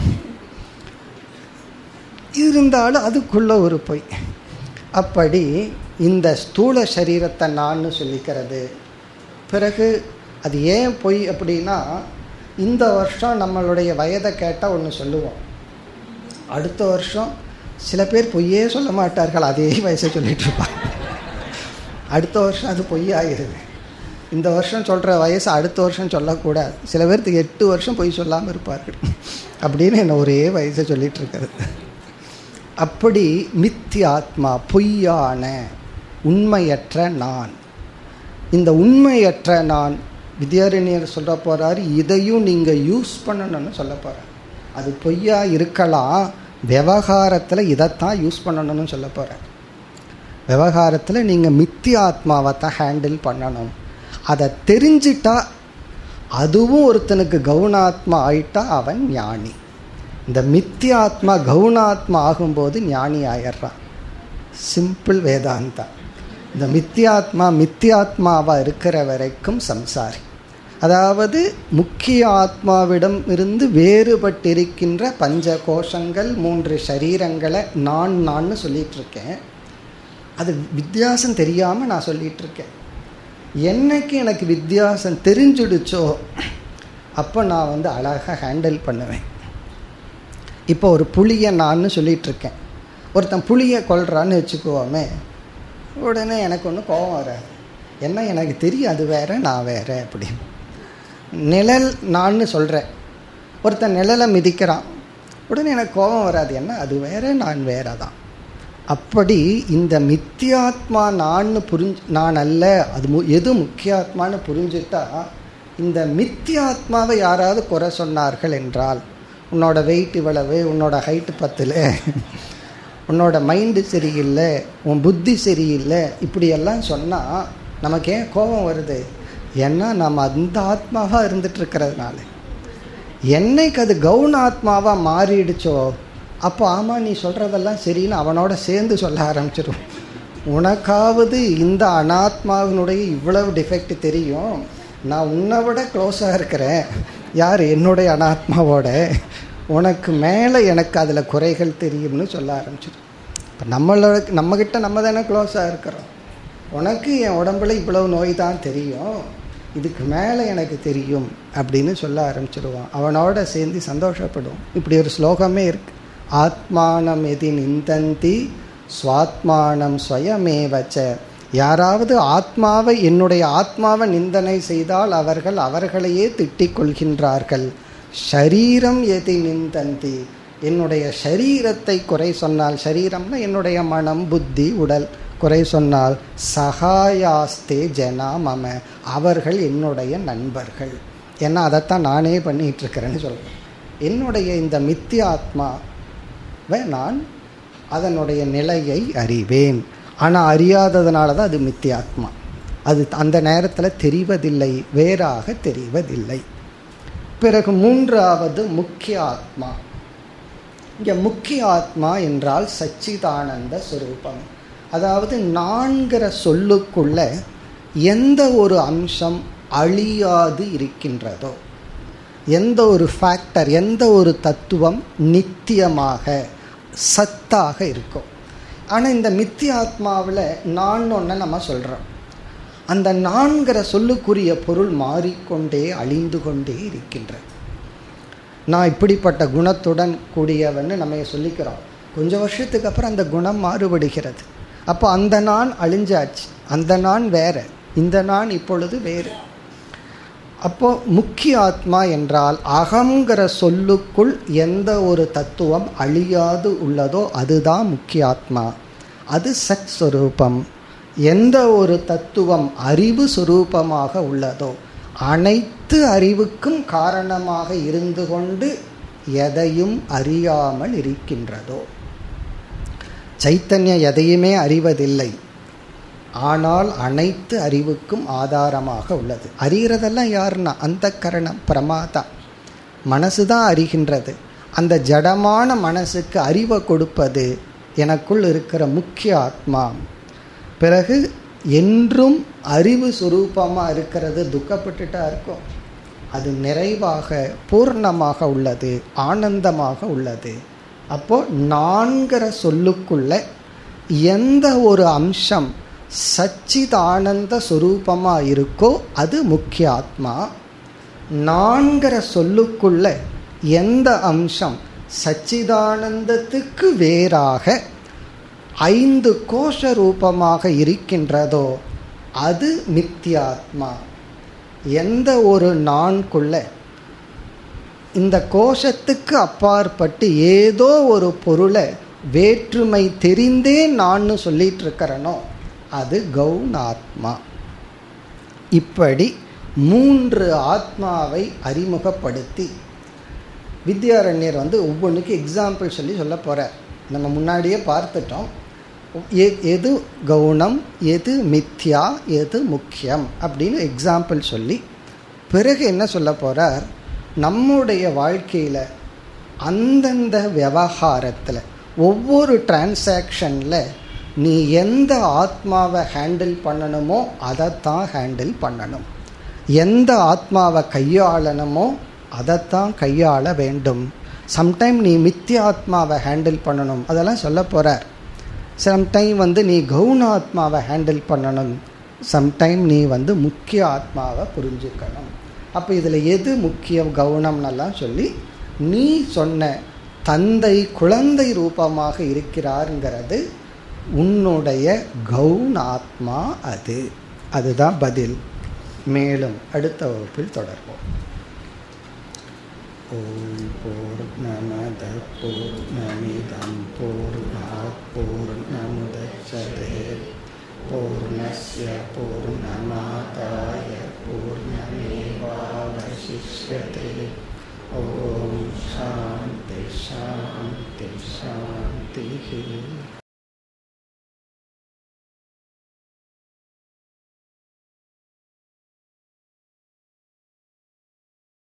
இருந்தாலும் அதுக்குள்ள ஒரு பொய் அப்படி இந்த ஸ்தூல சரீரத்தை நான் சொல்லிக்கிறது பிறகு அது ஏன் பொய் அப்படின்னா இந்த வருஷம் நம்மளுடைய வயதை கேட்டால் ஒன்று சொல்லுவோம் அடுத்த வருஷம் சில பேர் பொய்யே சொல்ல மாட்டார்கள் அதே வயசை சொல்லிட்டு இருப்பாங்க அடுத்த வருஷம் அது பொய்யாகிருது இந்த வருஷம் சொல்கிற வயசு அடுத்த வருஷம் சொல்லக்கூடாது சில பேர்த்துக்கு எட்டு வருஷம் பொய் சொல்லாமல் இருப்பார்கள் அப்படின்னு என்ன ஒரே வயசை சொல்லிட்டு இருக்கிறது அப்படி மித்தி ஆத்மா பொய்யான உண்மையற்ற நான் இந்த உண்மையற்ற நான் வித்யாரண்யர் சொல்ல போகிறாரு இதையும் நீங்கள் யூஸ் பண்ணணும்னு சொல்ல போகிறார் அது பொய்யா இருக்கலாம் விவகாரத்தில் இதைத்தான் யூஸ் பண்ணணும்னு சொல்ல போகிறார் விவகாரத்தில் நீங்கள் மித்தி ஆத்மாவை தான் ஹேண்டில் பண்ணணும் அதை தெரிஞ்சிட்டா அதுவும் ஒருத்தனுக்கு கவுனாத்மா ஆயிட்டா அவன் ஞானி இந்த மித்தியாத்மா கவுனாத்மா ஆகும்போது ஞானி ஆயிடுறான் சிம்பிள் வேதாந்தா இந்த மித்தியாத்மா மித்தியாத்மாவா இருக்கிற வரைக்கும் சம்சாரி அதாவது முக்கிய ஆத்மாவிடம் இருந்து வேறுபட்டிருக்கின்ற பஞ்ச கோஷங்கள் மூன்று சரீரங்களை நான் நான் சொல்லிட்டு இருக்கேன் அது வித்தியாசம் தெரியாமல் நான் சொல்லிட்டு இருக்கேன் என்னைக்கு எனக்கு வித்தியாசம் தெரிஞ்சுடுச்சோ அப்போ நான் வந்து அழகாக ஹேண்டில் பண்ணுவேன் இப்போ ஒரு புளியை நான் சொல்லிட்டு இருக்கேன் ஒருத்தன் புளியை கொள்றான்னு வச்சுக்குவோமே உடனே எனக்கு ஒன்றும் கோபம் வராது என்ன எனக்கு தெரியும் அது வேற நான் வேற அப்படின்னு நிழல் நான் சொல்கிறேன் ஒருத்தன் நிழலை மிதிக்கிறான் உடனே எனக்கு கோபம் வராது என்ன அது வேற நான் வேற தான் அப்படி இந்த மித்தியாத்மா நான் புரிஞ்சு நான் அல்ல அது மு எது முக்கியாத்மான்னு புரிஞ்சுட்டா இந்த மித்தியாத்மாவை யாராவது குறை சொன்னார்கள் என்றால் உன்னோட வெயிட் இவ்வளவு உன்னோட ஹைட்டு பத்தில் உன்னோட மைண்டு சரியில்லை உன் புத்தி சரியில்லை இப்படியெல்லாம் சொன்னால் நமக்கு ஏன் கோபம் வருது ஏன்னா நம்ம அந்த ஆத்மாவாக இருந்துட்டு இருக்கிறதுனால என்னைக்கு அது கவுன ஆத்மாவாக மாறிடுச்சோ அப்போ ஆமாம் நீ சொல்கிறதெல்லாம் சரின்னு அவனோட சேர்ந்து சொல்ல ஆரம்பிச்சிடும் உனக்காவது இந்த அனாத்மாவினுடைய இவ்வளவு டிஃபெக்ட் தெரியும் நான் உன்னை விட க்ளோஸாக இருக்கிறேன் யார் என்னுடைய அனாத்மாவோட உனக்கு மேலே எனக்கு அதில் குறைகள் தெரியும்னு சொல்ல ஆரம்பிச்சிடும் இப்போ நம்மளோட நம்மக்கிட்ட நம்ம தானே க்ளோஸாக இருக்கிறோம் உனக்கு என் உடம்புல இவ்வளவு நோய் தான் தெரியும் இதுக்கு மேலே எனக்கு தெரியும் அப்படின்னு சொல்ல ஆரம்பிச்சிடுவான் அவனோட சேர்ந்து சந்தோஷப்படும் இப்படி ஒரு ஸ்லோகமே இருக்கு ஆத்மானம் எதி நிந்தந்தி சுவாத்மானம் ஸ்வயமேவச்ச யாராவது ஆத்மாவை என்னுடைய ஆத்மாவை நிந்தனை செய்தால் அவர்கள் அவர்களையே திட்டிக் கொள்கின்றார்கள் ஷரீரம் எதி நிந்தந்தி என்னுடைய ஷரீரத்தை குறை சொன்னால் ஷரீரம்னா என்னுடைய மனம் புத்தி உடல் குறை சொன்னால் சகாயாஸ்தே ஜனா மம அவர்கள் என்னுடைய நண்பர்கள் ஏன்னா அதைத்தான் நானே பண்ணிட்டு இருக்கிறேன்னு சொல்கிறேன் என்னுடைய இந்த மித்தியாத்மாவை நான் அதனுடைய நிலையை அறிவேன் ஆனால் அறியாததுனால தான் அது மித்தியாத்மா அது அந்த நேரத்தில் தெரிவதில்லை வேறாக தெரிவதில்லை பிறகு மூன்றாவது முக்கிய ஆத்மா இங்கே முக்கிய ஆத்மா என்றால் சச்சிதானந்த சுரூபம் அதாவது நான்கிற சொல்லுக்குள்ள எந்த ஒரு அம்சம் அழியாது இருக்கின்றதோ எந்த ஒரு ஃபேக்டர் எந்த ஒரு தத்துவம் நித்தியமாக சத்தாக இருக்கும் ஆனால் இந்த மித்தியாத்மாவில் நான் ஒன்று நம்ம சொல்கிறோம் அந்த நான்கிற சொல்லுக்குரிய பொருள் மாறிக்கொண்டே அழிந்து கொண்டே இருக்கின்றது நான் இப்படிப்பட்ட குணத்துடன் கூடியவன்னு நம்ம சொல்லிக்கிறோம் கொஞ்சம் வருஷத்துக்கு அப்புறம் அந்த குணம் மாறுபடுகிறது அப்போ அந்த நான் அழிஞ்சாச்சு அந்த நான் வேற இந்த நான் இப்பொழுது வேறு அப்போ முக்கிய ஆத்மா என்றால் அகங்கிற சொல்லுக்குள் எந்த ஒரு தத்துவம் அழியாது உள்ளதோ அதுதான் முக்கிய ஆத்மா அது சத் சொரூபம் எந்த ஒரு தத்துவம் அறிவு சுரூபமாக உள்ளதோ அனைத்து அறிவுக்கும் காரணமாக இருந்து கொண்டு எதையும் அறியாமல் இருக்கின்றதோ சைத்தன்யம் எதையுமே அறிவதில்லை ஆனால் அனைத்து அறிவுக்கும் ஆதாரமாக உள்ளது அறிகிறதெல்லாம் யாருன்னா அந்த கரணம் பிரமாதா மனசு தான் அறிகின்றது அந்த ஜடமான மனசுக்கு அறிவை கொடுப்பது எனக்குள் இருக்கிற முக்கிய ஆத்மா பிறகு என்றும் அறிவு சுரூபமாக இருக்கிறது துக்கப்பட்டுட்டா இருக்கும் அது நிறைவாக பூர்ணமாக உள்ளது ஆனந்தமாக உள்ளது அப்போ நான்கிற சொல்லுக்குள்ள எந்த ஒரு அம்சம் சச்சிதானந்த சுரூபமாக இருக்கோ அது முக்கிய ஆத்மா நான்கிற சொல்லுக்குள்ள எந்த அம்சம் சச்சிதானந்தத்துக்கு வேறாக ஐந்து கோஷ ரூபமாக இருக்கின்றதோ அது மித்தியாத்மா எந்த ஒரு நான்குள்ள இந்த கோஷத்துக்கு அப்பாற்பட்டு ஏதோ ஒரு பொருளை வேற்றுமை தெரிந்தே நான் சொல்லிட்டு இருக்கிறனோ அது கவுனாத்மா இப்படி மூன்று ஆத்மாவை அறிமுகப்படுத்தி வித்யாரண்யர் வந்து ஒவ்வொன்றுக்கு எக்ஸாம்பிள் சொல்லி சொல்ல போகிறார் நம்ம முன்னாடியே பார்த்துட்டோம் எது கவுனம் எது மித்யா எது முக்கியம் அப்படின்னு எக்ஸாம்பிள் சொல்லி பிறகு என்ன சொல்ல போகிறார் நம்முடைய வாழ்க்கையில் அந்தந்த விவகாரத்தில் ஒவ்வொரு டிரான்சாக்ஷனில் நீ எந்த ஆத்மாவை ஹேண்டில் பண்ணணுமோ அதைத்தான் ஹேண்டில் பண்ணணும் எந்த ஆத்மாவை கையாளணுமோ அதைத்தான் கையாள வேண்டும் சம்டைம் நீ மித்திய ஆத்மாவை ஹேண்டில் பண்ணணும் அதெல்லாம் சொல்ல போகிறார் சம்டைம் வந்து நீ கவுன ஆத்மாவை ஹேண்டில் பண்ணணும் சம்டைம் நீ வந்து முக்கிய ஆத்மாவை புரிஞ்சுக்கணும் அப்போ இதில் எது முக்கிய கவுனம்னெல்லாம் சொல்லி நீ சொன்ன தந்தை குழந்தை ரூபமாக இருக்கிறாருங்கிறது உன்னுடைய கவுனாத்மா அது அதுதான் பதில் மேலும் அடுத்த வகுப்பில் தொடர்போம் ஓம் பூர்ணமத பூர்ணமிதம் பூர்ணாத் பூர்ணமுதச்சதே பூர்ணஸ்ய பூர்ணமாதாய பூர்ணமேவாவசிஷ்யதே ஓம் சாந்தி சாந்தி சாந்தி